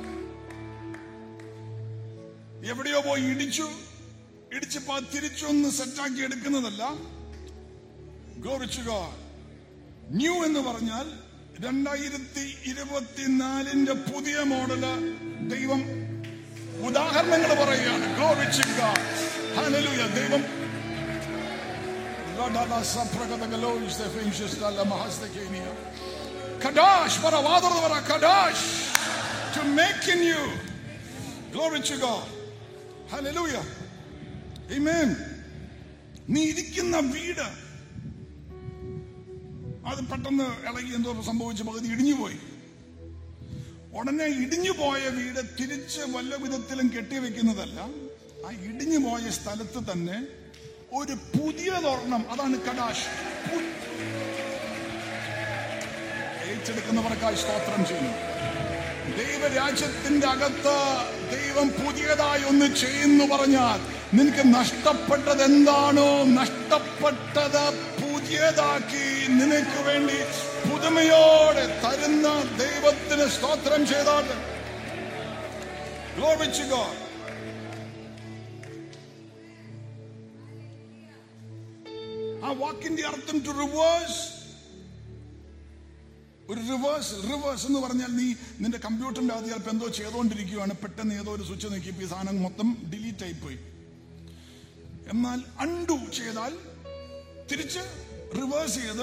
എവിടെയോ പോയി ഇടിച്ചു ഇടിച്ചപ്പോ അത് തിരിച്ചൊന്ന് സെറ്റാക്കി എടുക്കുന്നതല്ല ഗോറിച്ചുക ന്യൂ എന്ന് പറഞ്ഞാൽ രണ്ടായിരത്തി ഇരുപത്തിനാലിന്റെ പുതിയ മോഡല് ദൈവം ഉദാഹരണങ്ങൾ പറയുകയാണ് ഗോറിച്ചുക ഹല്ലേലൂയ ദൈവം Kadash, പറ വാതുറന്ന് പറ Kadash to make in you. Glory to God. Hallelujah. Amen. നീ ഇരിക്കുന്ന വീട് അത് പെട്ടെന്ന് ഇളകി എന്തോ സംഭവിച്ച പകുതി ഇടിഞ്ഞുപോയി ഉടനെ ഇടിഞ്ഞു പോയ വീട് തിരിച്ച് വല്ല വിധത്തിലും കെട്ടിവെക്കുന്നതല്ല ആ ഇടിഞ്ഞു പോയ സ്ഥലത്ത് തന്നെ ഒരു പുതിയതൊരെണ്ണം അതാണ് കടാഷ് പു- ഏറ്റെടുക്കുന്നവർക്കായി സ്തോത്രം ചെയ്യുന്നു ദൈവരാജ്യത്തിന്റെ അകത്ത് ദൈവം പുതിയതായി ഒന്ന് ചെയ്യുന്നു പറഞ്ഞാൽ നിനക്ക് നഷ്ടപ്പെട്ടത് എന്താണോ നഷ്ടപ്പെട്ടത് പുതിയതാക്കി നിനക്ക് വേണ്ടി പുതുമയോടെ തരുന്ന ദൈവത്തിന് സ്തോത്രം ചെയ്താൽ Glory to God. ആ വാക്കിന്റെ അർത്ഥം ടു റിവേഴ്സ് ഒരു റിവേഴ്സ് റിവേഴ്സ് എന്ന് പറഞ്ഞാൽ നീ നിന്റെ കമ്പ്യൂട്ടറിന്റെ അകത്ത് ചിലപ്പോൾ എന്തോ ചെയ്തുകൊണ്ടിരിക്കുകയാണ് പെട്ടെന്ന് ഏതോ ഒരു സ്വിച്ച് നോക്കിയപ്പോൾ ഈ സാധനം മൊത്തം ഡിലീറ്റ് ആയിപ്പോയി എന്നാൽ അൺഡു ചെയ്താൽ തിരിച്ച് റിവേഴ്സ് ചെയ്ത്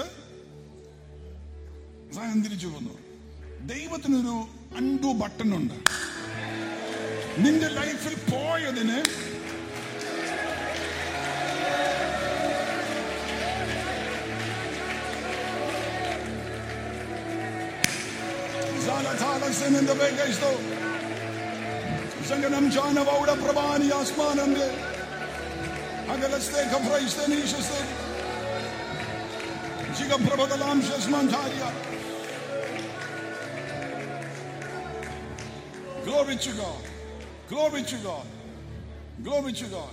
സാധനം തിരിച്ചു വന്നു ദൈവത്തിനൊരു അൺഡു ബട്ടൺ ഉണ്ട് നിന്റെ ലൈഫിൽ പോയതിന് Zala tala sininde begesto. Zanganam jana vauda prabhani asmanande. അകലസ്തേക്ക് പ്രൈസ്തനീശസ്തേക്ക് ജിഗപ്രഭതലാം ശസ്മാൻധാര്യ Glory to God. Glory to God. Glory to God.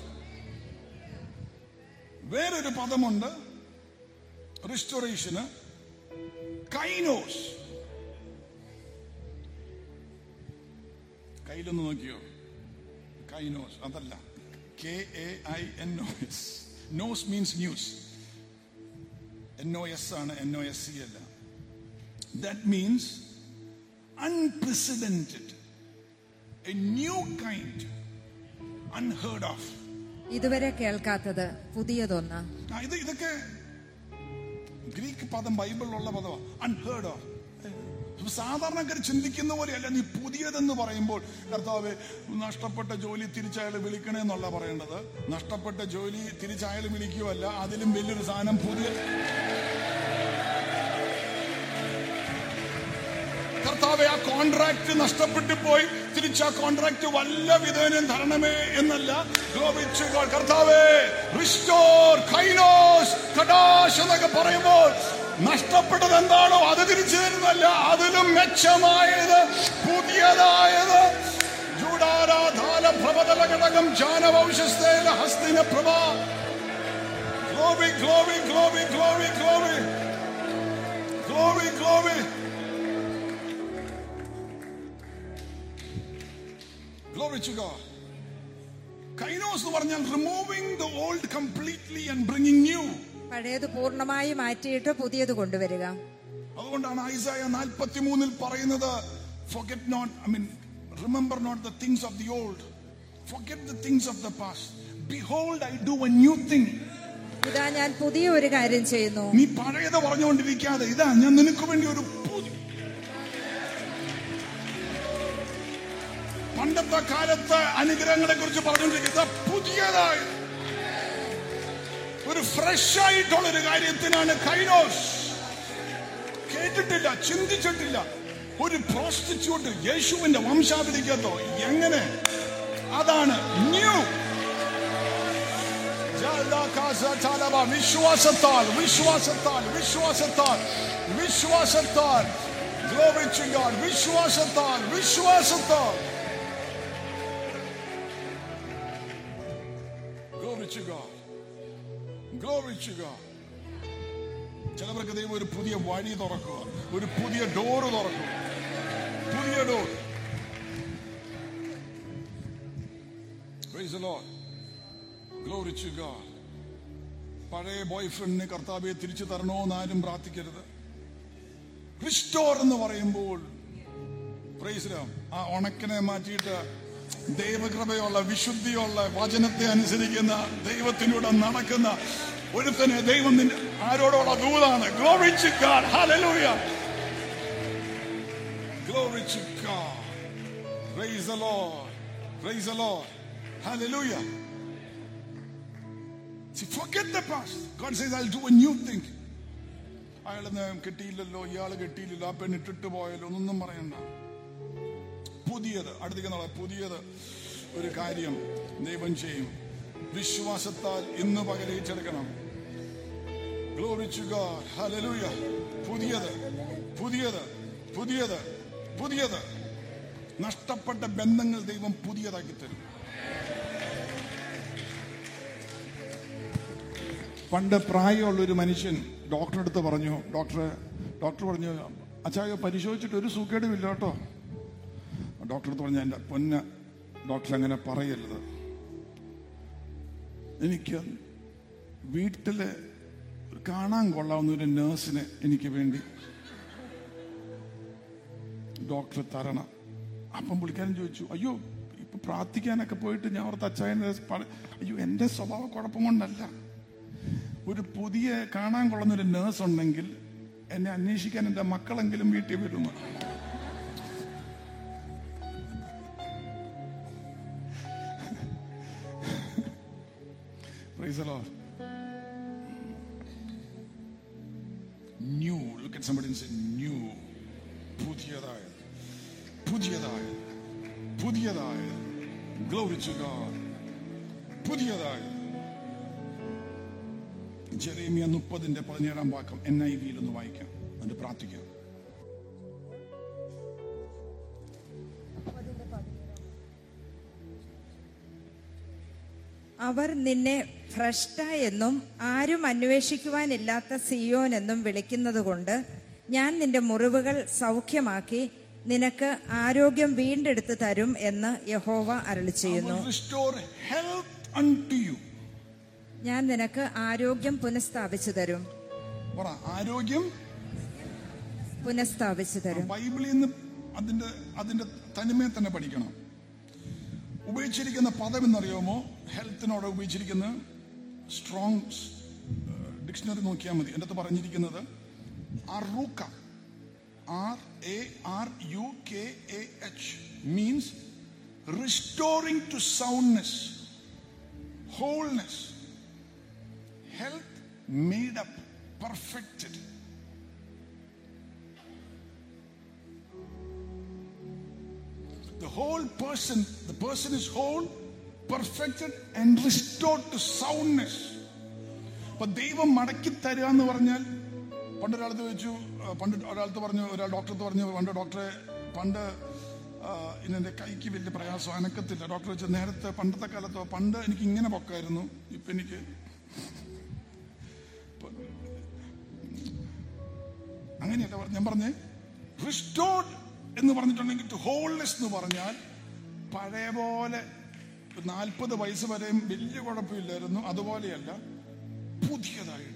വേറൊരു പദമുണ്ട് റിസ്റ്റോറേഷന് കൈനോസ് കയ്യിലൊന്ന് നോക്കിയോ കൈനോസ് അതല്ല K A I N O S നോസ് means news N O S ആണ് എൻ ഒ എസ് സി അല്ല that means unprecedented a new kind unheard of ഇതുവരെ കേൾക്കാത്തത് പുതിയതൊന്ന് ആ, ഇത് ഇതൊക്കെ ഗ്രീക്ക് പദം ബൈബിളിലുള്ള പദമാണ് അൺഹേർഡ് ഓഫ് സാധാരണക്കാർ ചിന്തിക്കുന്ന പോലെയല്ല നീ പുതിയതെന്ന് പറയുമ്പോൾ കർത്താവ് നഷ്ടപ്പെട്ട ജോലി തിരിച്ചയാൾ വിളിക്കണേ എന്നല്ല പറയേണ്ടത് നഷ്ടപ്പെട്ട ജോലി തിരിച്ചയാൾ വിളിക്കുകയല്ല അതിലും വലിയൊരു സാധനം പുതിയ കർത്താവെ ആ കോൺട്രാക്ട് നഷ്ടപ്പെട്ടു പോയി തിരിച്ച് ആ കോൺട്രാക്ട് വല്ല വിധേനം തരണമേ എന്നല്ല ഗ്ലോബിച്ചു കർത്താവെ റിസ്റ്റോർ കൈനോസ് കടാശ് എന്നൊക്കെ പറയുമ്പോൾ നഷ്ടപ്പെട്ടത് എന്താണോ അത് തിരിച്ചു തരുന്നല്ല അതിലും മെച്ചമായത് പുതിയതായത് ജൂഡാരാധാല പ്രബതല ഘടകം ജാനവംശസ്ഥേല ഹസ്തിന പ്രഭ ഗ്ലോബി ഗ്ലോബി ഗ്ലോബി ഗ്ലോബി ഗ്ലോബി ഗ്ലോബി ഗ്ലോബി Glory to God. കൈനോസ് എന്ന് പറഞ്ഞാൽ removing the old completely and bringing new പഴയത് പൂർണ്ണമായി മാറ്റിയിട്ട് പുതിയത് കൊണ്ടുവരിക അതുകൊണ്ടാണ് ഐസായ നാൽപ്പത്തി മൂന്നിൽ പറയുന്നത് forget not I mean remember not the things of the old forget the things of the past behold i do a new thing ഇതാ ഞാൻ പുതിയ ഒരു കാര്യം ചെയ്യുന്നു നീ പഴയത് പറഞ്ഞുകൊണ്ടിരിക്കാതെ ഇതാ ഞാൻ നിനക്ക് വേണ്ടി ഒരു പുതിയ പണ്ടത്തെ കാലത്തെ അനുഗ്രഹങ്ങളെ കുറിച്ച് പറഞ്ഞുകൊണ്ടിരിക്കുന്നത് പുതിയതായി ഒരു ഫ്രഷ് ആയിട്ടുള്ള ഒരു കാര്യത്തിനാണ് കൈനോസ് കേട്ടിട്ടില്ല ചിന്തിച്ചിട്ടില്ല ഒരു പ്രോസ്റ്റിറ്റ്യൂട്ട് യേശുവിന്റെ വംശാവലിക്കത്തോ എങ്ങനെ അതാണ് ന്യൂ വിശ്വാസത്താൽ വിശ്വാസത്താൽ വിശ്വാസത്താൽ വിശ്വാസത്താൽ Glory to God. വിശ്വാസത്താൽ വിശ്വാസത്താൽ Glory to God. Glory to God. ചിലവർക്ക് ദൈവം ഒരു പുതിയ വഴി തുറക്കുക ഒരു പുതിയ ഡോറ് തുറക്കുക പുതിയ door Praise the Lord. Glory to God. പഴയ ബോയ് ഫ്രണ്ടിനെ കർത്താവെ തിരിച്ചു തരണോ എന്ന് ആരും പ്രാർത്ഥിക്കരുത് റിസ്റ്റോർ എന്ന് പറയുമ്പോൾ Praise the Lord. ആ ഉണക്കിനെ മാറ്റിയിട്ട് ദൈവകൃപയുള്ള വിശുദ്ധിയുള്ള വചനത്തെ അനുസരിക്കുന്ന ദൈവത്തിലൂടെ നടക്കുന്ന ഒരുത്തനെ ദൈവം നിന്റെ ആരോടുള്ള ദൂതാണ് Glory to God. Hallelujah. Glory to God. Praise the Lord. Praise the Lord. Hallelujah. See, forget the past. God says, I'll do a new thing. അയാളെന്ന് കിട്ടിയില്ലല്ലോ ഇയാള് കിട്ടിയില്ലല്ലോ ആ പെണ്ണിട്ടിട്ട് പോയല്ലോ ഒന്നും പറയണ്ട പുതിയത് അടുത്തേക്ക് നാളെ പുതിയത് ഒരു കാര്യം ദൈവം ചെയ്യും വിശ്വാസത്താൽ ഇന്ന് പകരേറ്റെടുക്കണം Glory to God. Hallelujah. പുതിയത് പുതിയത് പുതിയത് പുതിയത് നഷ്ടപ്പെട്ട ബന്ധങ്ങൾ ദൈവം പുതിയതാക്കി തരും പണ്ട് പ്രായമുള്ള ഒരു മനുഷ്യൻ ഡോക്ടറെ അടുത്ത് പറഞ്ഞു ഡോക്ടറെ ഡോക്ടർ പറഞ്ഞു അച്ചായോ പരിശോധിച്ചിട്ട് ഒരു സുഖേടുമില്ല കേട്ടോ ഡോക്ടർ അടുത്ത് പറഞ്ഞു എൻ്റെ പൊന്ന ഡോക്ടർ അങ്ങനെ പറയരുത് എനിക്ക് വീട്ടില് കാണാൻ കൊള്ളാവുന്ന ഒരു നേഴ്സിനെ എനിക്ക് വേണ്ടി ഡോക്ടർ തരണം അപ്പം പുള്ളിക്കാരൻ ചോദിച്ചു അയ്യോ ഇപ്പൊ പ്രാർത്ഥിക്കാനൊക്കെ പോയിട്ട് ഞാൻ ഓർത്ത് അച്ചായനെ പ- അയ്യോ എന്റെ സ്വഭാവ കുഴപ്പം കൊണ്ടല്ല ഒരു പുതിയ കാണാൻ കൊള്ളുന്ന ഒരു നേഴ്സ് ഉണ്ടെങ്കിൽ എന്നെ അന്വേഷിക്കാൻ എന്റെ മക്കളെങ്കിലും വീട്ടിൽ വരുന്നു Praise the Lord. New. Look at somebody and say new. പുതിയതായത് പുതിയതായത് പുതിയതായത് ഗ്ലോറി ടു ഗോഡ് പുതിയതായത് ജെറേമിയ മുപ്പതിന്റെ പതിനേഴാം വാക്കം എൻ ഐ വിയിൽ ഒന്ന് വായിക്കാം എന്നിട്ട് പ്രാർത്ഥിക്കാം അവർ നിന്നെ ഭ്രഷ്ട എന്നും ആരും അന്വേഷിക്കുവാനില്ലാത്ത സിയോൻ എന്നും വിളിക്കുന്നതുകൊണ്ട് ഞാൻ നിന്റെ മുറിവുകൾ സൗഖ്യമാക്കി നിനക്ക് ആരോഗ്യം വീണ്ടെടുത്ത് തരും എന്ന് യഹോവ അരളി ചെയ്യുന്നു റിസ്റ്റോർ ഹെൽത്ത് unto you ഞാൻ നിനക്ക് ആരോഗ്യം പുനഃസ്ഥാപിച്ചു തരും പറ ആരോഗ്യം പുനഃസ്ഥാപിച്ചു തരും ബൈബിളിൽ നിന്ന് അതിന്റെ അതിന്റെ തനിമയെ തന്നെ പഠിക്കണം ഉപയോഗിച്ചിരിക്കുന്ന പദം എന്നറിയാമോ ഹെൽത്തിനോട് ഉപയോഗിച്ചിരിക്കുന്ന സ്ട്രോങ് ഡിക്ഷണറി നോക്കിയാൽ മതി എൻ്റെ അകത്ത് പറഞ്ഞിരിക്കുന്നത് അറൂക്ക R A R U K A H means restoring to soundness wholeness health made up perfected The whole person, the person is whole, perfected, and restored to soundness. അപ്പൊ ദൈവം മടക്കി തരിക എന്ന് പറഞ്ഞാൽ പണ്ട് ഒരാളത്ത് ചോദിച്ചു ആ, പണ്ട് ഒരാളത്ത് പറഞ്ഞു ഒരാൾ ഡോക്ടറത്ത് പറഞ്ഞു പണ്ട് ഡോക്ടറെ പണ്ട് ആ, ഇന്നെന്റെ കൈക്ക് വലിയ പ്രയാസം അനക്കത്തില്ല ഡോക്ടർ വെച്ച് നേരത്തെ പണ്ടത്തെ കാലത്തോ പണ്ട് എനിക്ക് ഇങ്ങനെ പൊക്കായിരുന്നു ഇപ്പൊ എനിക്ക് അങ്ങനെയല്ല പറഞ്ഞ ഞാൻ പറഞ്ഞേ റിസ്റ്റോർഡ് എന്ന് പറഞ്ഞിട്ടുണ്ടെങ്കിൽ ടു ഹോൾനെസ് എന്ന് പറഞ്ഞാൽ പഴയ പോലെ നാൽപ്പത് വയസ്സ് വരെയും വലിയ കുഴപ്പമില്ലായിരുന്നു അതുപോലെയല്ല പുതിയതായിട്ടുള്ള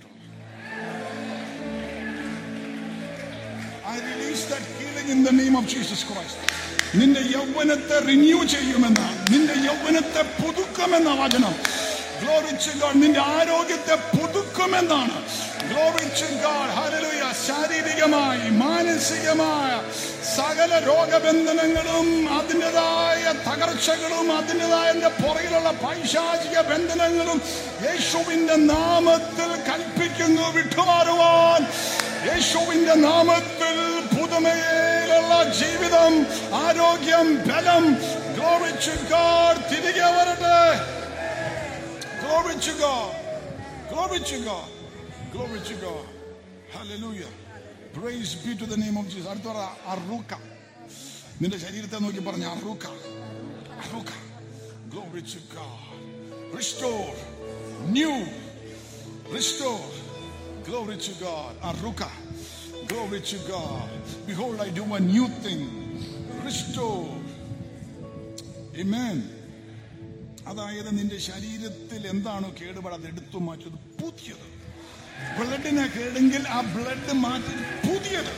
I release that healing in the name of Jesus Christ നിന്റെ യൗവനത്തെ റിന്യൂ ചെയ്യുമെന്ന നിന്റെ യൗവനത്തെ പുതുക്കുമെന്ന വചനം Glory to God. നിന്റെ ആരോഗ്യത്തെ പുതുക്കുമെന്നാണ് Glory to God. Hallelujah. ശാരീരികമായി മാനസികമായ സകല രോഗബന്ധനങ്ങളും അതിൻ്റെതായ തകർച്ചകളും അതിൻ്റെതായ എൻ്റെ പുറകിലുള്ള പൈശാചിക ബന്ധനങ്ങളും യേശുവിന്റെ നാമത്തിൽ കൽപ്പിക്കുന്നു വിട്ടുമാറുവാൻ യേശുവിന്റെ നാമത്തിൽ പുതുമയിലുള്ള ജീവിതം ആരോഗ്യം ബലം Glory to God. തിരികെ വരട്ടെ Glory to God. Glory to God. Glory to God. Hallelujah. Praise be to the name of Jesus. അടുത്ത പറ അറൂക്ക നിന്റെ ശരീരത്തെ നോക്കി പറഞ്ഞ അറൂക്ക അറൂക്ക Glory to God. Restore. New. Restore. Glory to God. Aruka. Glory to God. Behold, I do a new thing. Restore. Amen. അതായത് നിന്റെ ശരീരത്തിൽ എന്താണോ കേടുപാട് അത് എടുത്തു മാറ്റിയത് പുതിയത് ബ്ലഡിനെ കേടെങ്കിൽ ആ ബ്ലഡ് മാറ്റി പുതിയത്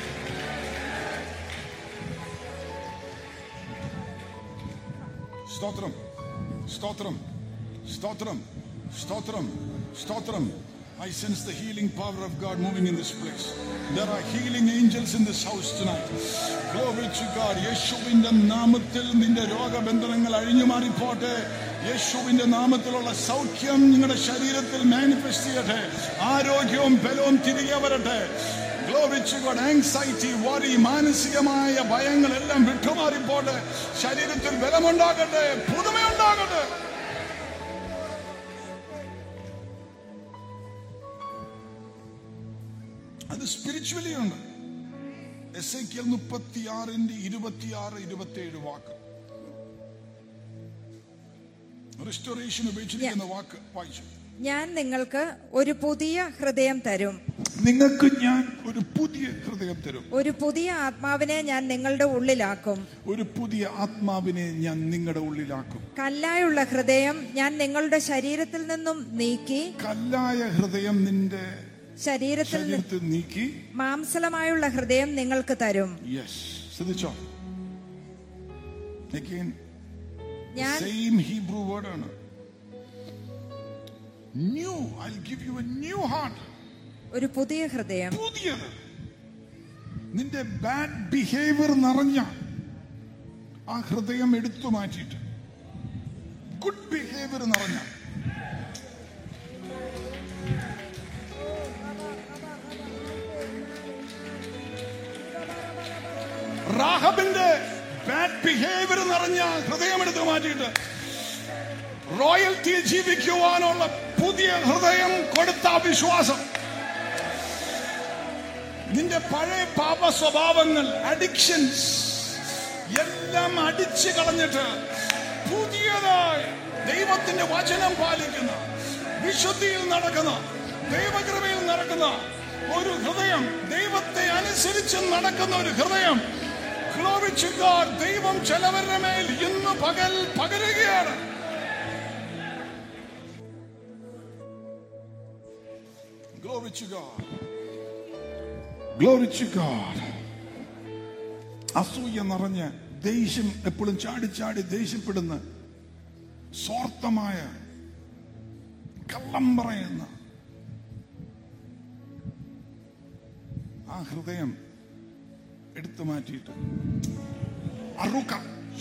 സ്തോത്രം സ്തോത്രം സ്തോത്രം സ്തോത്രം സ്തോത്രം I sense the healing power of God moving in this place. There are healing angels in this house tonight. Glory to God. യേശുവിന്റെ നാമത്തിൽ നിന്റെ രോഗബന്ധനങ്ങൾ അഴിഞ്ഞു മാറിപ്പോട്ടെ യേശുവിന്റെ നാമത്തിലുള്ള സൗഖ്യം നിങ്ങളുടെ ശരീരത്തിൽ മാനിഫെസ്റ്റ് ചെയ്യട്ടെ ആരോഗ്യവും ബലവും തിരികെ വരട്ടെ Glory to God. Anxiety worry മാനസികമായ ഭയങ്ങളെല്ലാം വിട്ടുമാറിപ്പോട്ടെ ശരീരത്തിൽ ബലമുണ്ടാകട്ടെ പുതുമയുണ്ടാകട്ടെ അത് സ്പിരിച്വലി ഉണ്ട് എസ് ഐ കെൽ മുപ്പത്തിയാറിന്റെ ഇരുപത്തിയാറ് ഇരുപത്തിയേഴ് വാക്ക് റിസ്റ്റോറേഷൻ ഉപയോഗിച്ചിരിക്കുന്ന വാക്ക് വായിച്ചു ഞാൻ നിങ്ങൾക്ക് ഒരു പുതിയ ഹൃദയം തരും നിങ്ങൾക്ക് ഞാൻ ഒരു പുതിയ ഹൃദയം തരും ഒരു പുതിയ ആത്മാവിനെ ഞാൻ നിങ്ങളുടെ ഉള്ളിലാക്കും ഒരു പുതിയ ആത്മാവിനെ ഞാൻ നിങ്ങളുടെ ഉള്ളിലാക്കും കല്ലായുള്ള ഹൃദയം ഞാൻ നിങ്ങളുടെ ശരീരത്തിൽ നിന്നും നീക്കി കല്ലായ ഹൃദയം നിന്റെ ശരീരത്തിൽ നി- ശരീരത്തിൽ നീക്കി മാംസലമായുള്ള ഹൃദയം നിങ്ങൾക്ക് തരും യെസ് ശ്രദ്ധിച്ചോ Again, ഞാൻ സെയിം ഹീബ്രു വേർഡ് ആണ് new I give you a new heart ഒരു പുതിയ ഹൃദയം പുതിയത് നിന്റെ ബാഡ് ബിഹേവിയർ നിറഞ്ഞ ആ ഹൃദയം എടുത്തു മാറ്റിയിട്ട് ഗുഡ് ബിഹേവിയർ നിറഞ്ഞ റാഹബിന്റെ ബാഡ് ബിഹേവിയർ നിറഞ്ഞ ഹൃദയം എടുത്തു മാറ്റിയിട്ട് റോയൽറ്റിയിൽ ജീവിക്കുവാനുള്ള പുതിയ പുതിയ ഹൃദയം കൊടുത്ത വിശ്വാസം നിന്റെ പഴയ പാപ സ്വഭാവങ്ങൾ അഡിക്ഷൻസ് എല്ലാം അടിച്ചു കളഞ്ഞിട്ട് പുതിയതായി ദൈവത്തിന്റെ വചനം പാലിക്കുന്ന വിശുദ്ധിയിൽ നടക്കുന്ന ദൈവകൃപയിൽ നടക്കുന്ന ഒരു ഹൃദയം ദൈവത്തെ അനുസരിച്ച് നടക്കുന്ന ഒരു ഹൃദയം Glory to God. ദൈവം ചിലവരുടെ മേൽ ഇന്ന് പകൽ പകരുകയാണ് Glory to God. Glory to God. അസൂയ നിറഞ്ഞ് ദേഷ്യം എപ്പോഴും ചാടി ചാടി ദേഷ്യപ്പെടുന്ന സ്വാർത്ഥമായ കള്ളം പറയുന്ന ആ ഹൃദയം എടുത്തു മാറ്റിയിട്ട് അറുക്ക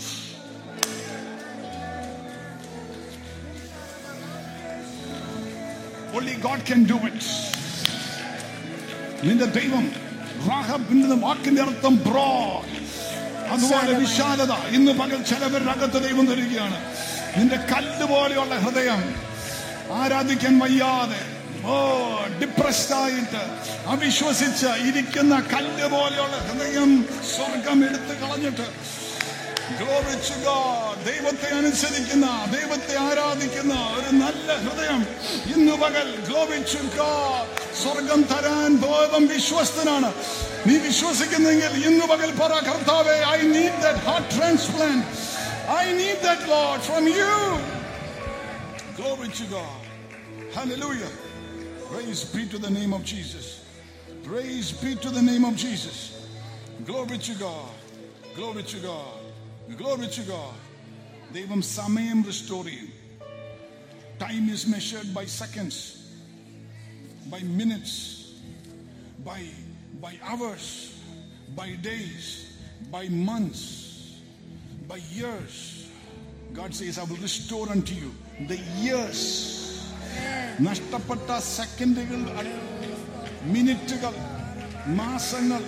Only God can do it. നിന്റെ ദൈവം റാഹബിന്റെ വാക്കിന്റെ അർത്ഥം ബ്രോ അതുപോലെ വിശാലത ഇന്ന് പകൽ ചിലവരുടെ അകത്ത് ദൈവം തരികയാണ് നിന്റെ കല്ല് പോലെയുള്ള ഹൃദയം ആരാധിക്കാൻ വയ്യാതെ ഓ ഡിപ്രസ്ഡ് ആയിട്ട് അവിശ്വസിച്ച് ഇരിക്കുന്ന കല്ല് പോലെയുള്ള ഹൃദയം സ്വർഗം എടുത്തു കളഞ്ഞിട്ട് Glory to God. ദൈവത്തെ അനുസരിക്കുന്ന ദൈവത്തെ ആരാധിക്കുന്ന ഒരു നല്ല ഹൃദയം ഇന്ന് പകൽ Glory to God. സ്വർഗം തരാൻ ദൈവം വിശ്വസ്തനാണ് നീ വിശ്വസിക്കുന്നെങ്കിൽ ഇന്ന് പകൽ പറ കർത്താവേ I need that heart transplant I need that load from you Glory to God. Hallelujah. Praise be to the name of Jesus. Praise be to the name of Jesus. Glory to God. Glory to God. Glory to God. ദൈവം സമയം restore ചെയ്യും time is measured by seconds by minutes by by hours by days by months by years God says, I will restore unto you the years. നഷ്ടപ്പെട്ട സെക്കൻഡുകൾ മിനിറ്റുകൾ മാസങ്ങൾ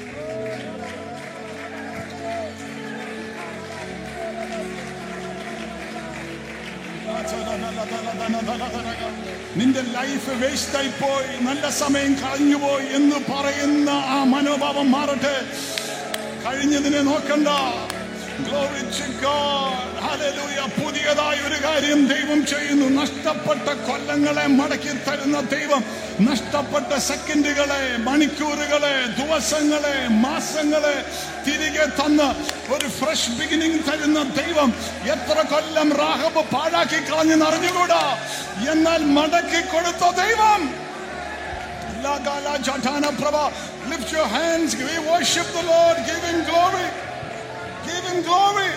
നിന്റെ life waste ആയി പോയി നല്ല സമയം കളഞ്ഞുപോയി എന്ന് പറയുന്ന ആ മനോഭാവം മാറട്ടെ കഴിഞ്ഞതിനെ നോക്കണ്ട Glory to God. Hallelujah. പുതിയതായ ഒരു കാര്യം ദൈവം ചെയ്യുന്നു നഷ്ടപ്പെട്ട കൊല്ലങ്ങളെ മടക്കി തരുന്ന ദൈവം നഷ്ടപ്പെട്ട സെക്കൻഡുകളെ മണിക്കൂറുകളെ ദിവസങ്ങളെ മാസങ്ങളെ തിരികെ തന്ന് ഒരു ഫ്രഷ് ബിഗിനിങ് തരുന്ന ദൈവം എത്ര കൊല്ലം റാഹബ് പാഴാക്കി കളഞ്ഞെന്ന് അറിഞ്ഞുകൂടാ എന്നാൽ മടക്കി കൊടുത്ത ദൈവം Lagala Jatana Prabha. Lift your hands. We worship the Lord. Give him glory. Give him glory.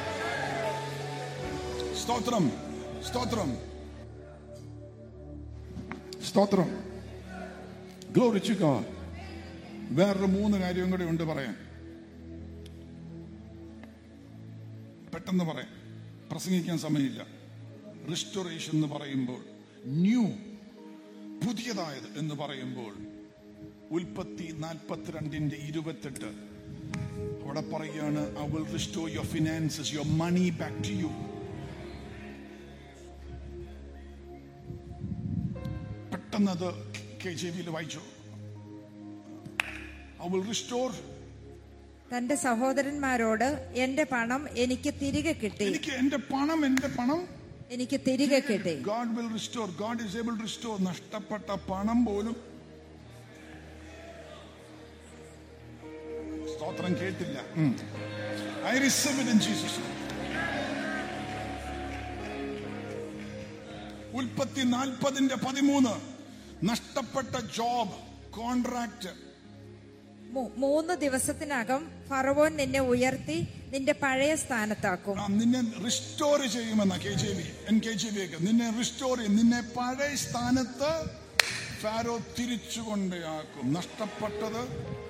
സ്തോത്രം സ്തോത്രം സ്തോത്രം ഗ്ലോറിച്ചു God. വേറൊരു മൂന്ന് കാര്യം കൂടി ഉണ്ട് പറയാൻ പെട്ടെന്ന് പറയാം പ്രസംഗിക്കാൻ സമയമില്ല റിസ്റ്റോറേഷൻ എന്ന് പറയുമ്പോൾ ന്യൂ പുതിയതായത് എന്ന് പറയുമ്പോൾ ഉൽപ്പത്തി നാൽപ്പത്തിരണ്ടിന്റെ ഇരുപത്തെട്ട് അവിടെ പറയുകയാണ് I will restore your finances your money back to you പെട്ടെന്ന് അത് കെ ജെ വിയിൽ വായിച്ചു ഐ വിൽ റിസ്റ്റോർ തന്റെ സഹോദരന്മാരോട് എന്റെ പണം എനിക്ക് തിരികെ കിട്ടി എനിക്ക് എന്റെ പണം എന്റെ പണം എനിക്ക് തിരികെ കിട്ടി God will restore God is able restore നഷ്ടപ്പെട്ട പണം പോലും സ്തോത്രം കേട്ടില്ല I receive it in Jesus ഉൽപ്പത്തി നാൽപ്പതിന്റെ പതിമൂന്ന് നഷ്ടപ്പെട്ട ജോബ് കോൺട്രാക്ട് മൂ- മൂന്ന് ദിവസത്തിനകം ഫറവോൻ നിന്നെ ഉയർത്തി നിന്റെ പഴയ സ്ഥാനത്താക്കും ആ, നിന്നെ റിസ്റ്റോർ ചെയ്യുമെന്ന K J V N K J V ഒക്കെ നിന്നെ റിസ്റ്റോർ ചെയ്യും നിന്നെ പഴയ സ്ഥാനത്ത് ഫാരോ തിരിച്ചു കൊണ്ടേയാക്കും നഷ്ടപ്പെട്ടത്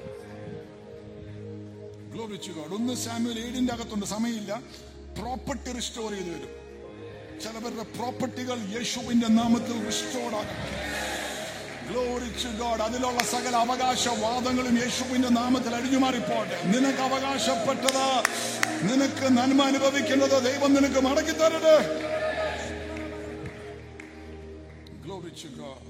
Glory to God. ഒന്ന് സാമ്യുവൽ ഏഴിന്റെ അകത്തുണ്ട് സമയമില്ല പ്രോപ്പർട്ടി റിസ്റ്റോർ ചെയ്ത് വരും ചിലവരുടെ പ്രോപ്പർട്ടികൾ യേശുവിന്റെ നാമത്തിൽ റിസ്റ്റോർഡ് ആകട്ടെ Glory to God. അതിലുള്ള സകല അവകാശവാദങ്ങളും യേശുവിന്റെ നാമത്തിൽ അഴിഞ്ഞുമാറിപ്പോട്ടെ നിനക്ക് അവകാശപ്പെട്ടത് നിനക്ക് നന്മ അനുഭവിക്കുന്നത് ദൈവം നിനക്ക് മടക്കി തരട്ടെ Glory Glory to God.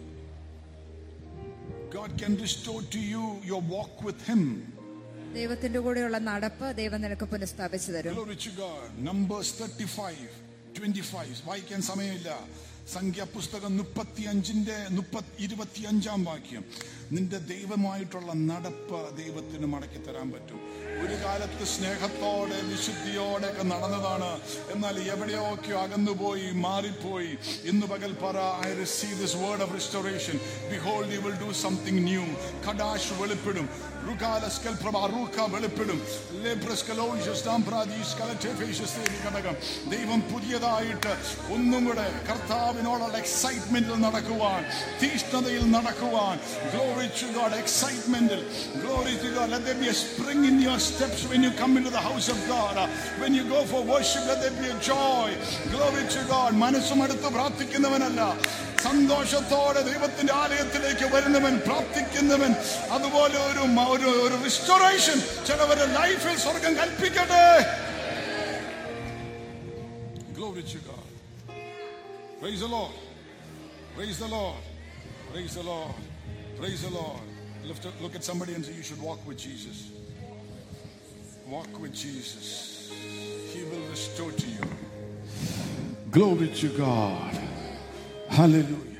God can restore to you your walk with Him. ദൈവത്തിന്റെ കൂടെയുള്ള നടപ്പ് ദൈവം നിനക്ക് പുനഃസ്ഥാപിച്ചു തരും Glory to God. Numbers 35, 25. വായിക്കാൻ സമയമില്ല സംഖ്യാപുസ്തകം മുപ്പത്തി അഞ്ചിന്റെ മുപ്പത്തി ഇരുപത്തി അഞ്ചാം വാക്യം നിന്റെ ദൈവമായിട്ടുള്ള നടപ്പ് ദൈവത്തിന് മടക്കി തരാൻ പറ്റും ഒരു കാലത്ത് സ്നേഹത്തോടെ വിശുദ്ധിയോടെ ഒക്കെ നടന്നതാണ് എന്നാൽ എവിടെയൊക്കെയോ അകന്നുപോയി മാറിപ്പോയി ഇന്ന് പകൽ പറ I receive this word of restoration behold you will do something new ഖഡാഷ് വെളിപ്പെടും റുകാലസ്കൽ പ്രഭ റൂഖ വെളിപ്പെടും ലേബ്രസ്കലോയിഷസ് ദാംപ്രാദീഷ് കലറ്റേഫേഷസ് ദേവി ഘടകം ദൈവം പുതിയതായിട്ട് ഒന്നും കൂടെ കർത്താവിനോടുള്ള എക്സൈറ്റ്മെന്റിൽ നടക്കുവാൻ തീഷ്ണതയിൽ നടക്കുവാൻ ഗ്ലോറി ടു ഗോഡ് എക്സൈറ്റ്മെന്റിൽ glory to God let there be a spring in your steps when you come into the house of God when you go for worship let there be a joy glory to God മനസ്സും അടുത്ത് പ്രാർത്ഥിക്കുന്നവനല്ല സന്തോഷത്തോടെ ദൈവത്തിന്റെ ആലയത്തിലേക്ക് വരുന്നവൻ പ്രാർത്ഥിക്കുന്നവൻ അതുപോലെ ഒരു മ- ഒരു ഒരു റിസ്റ്റോറേഷൻ ചിലവരുടെ ലൈഫിൽ സ്വർഗം കൽപ്പിക്കട്ടെ Glory to God. Praise the Lord. Praise the Lord. Praise the Lord. Praise the Lord. Lift up, look at somebody and say, You should walk with Jesus. Walk with Jesus. He will restore to you. Glory to God. Hallelujah.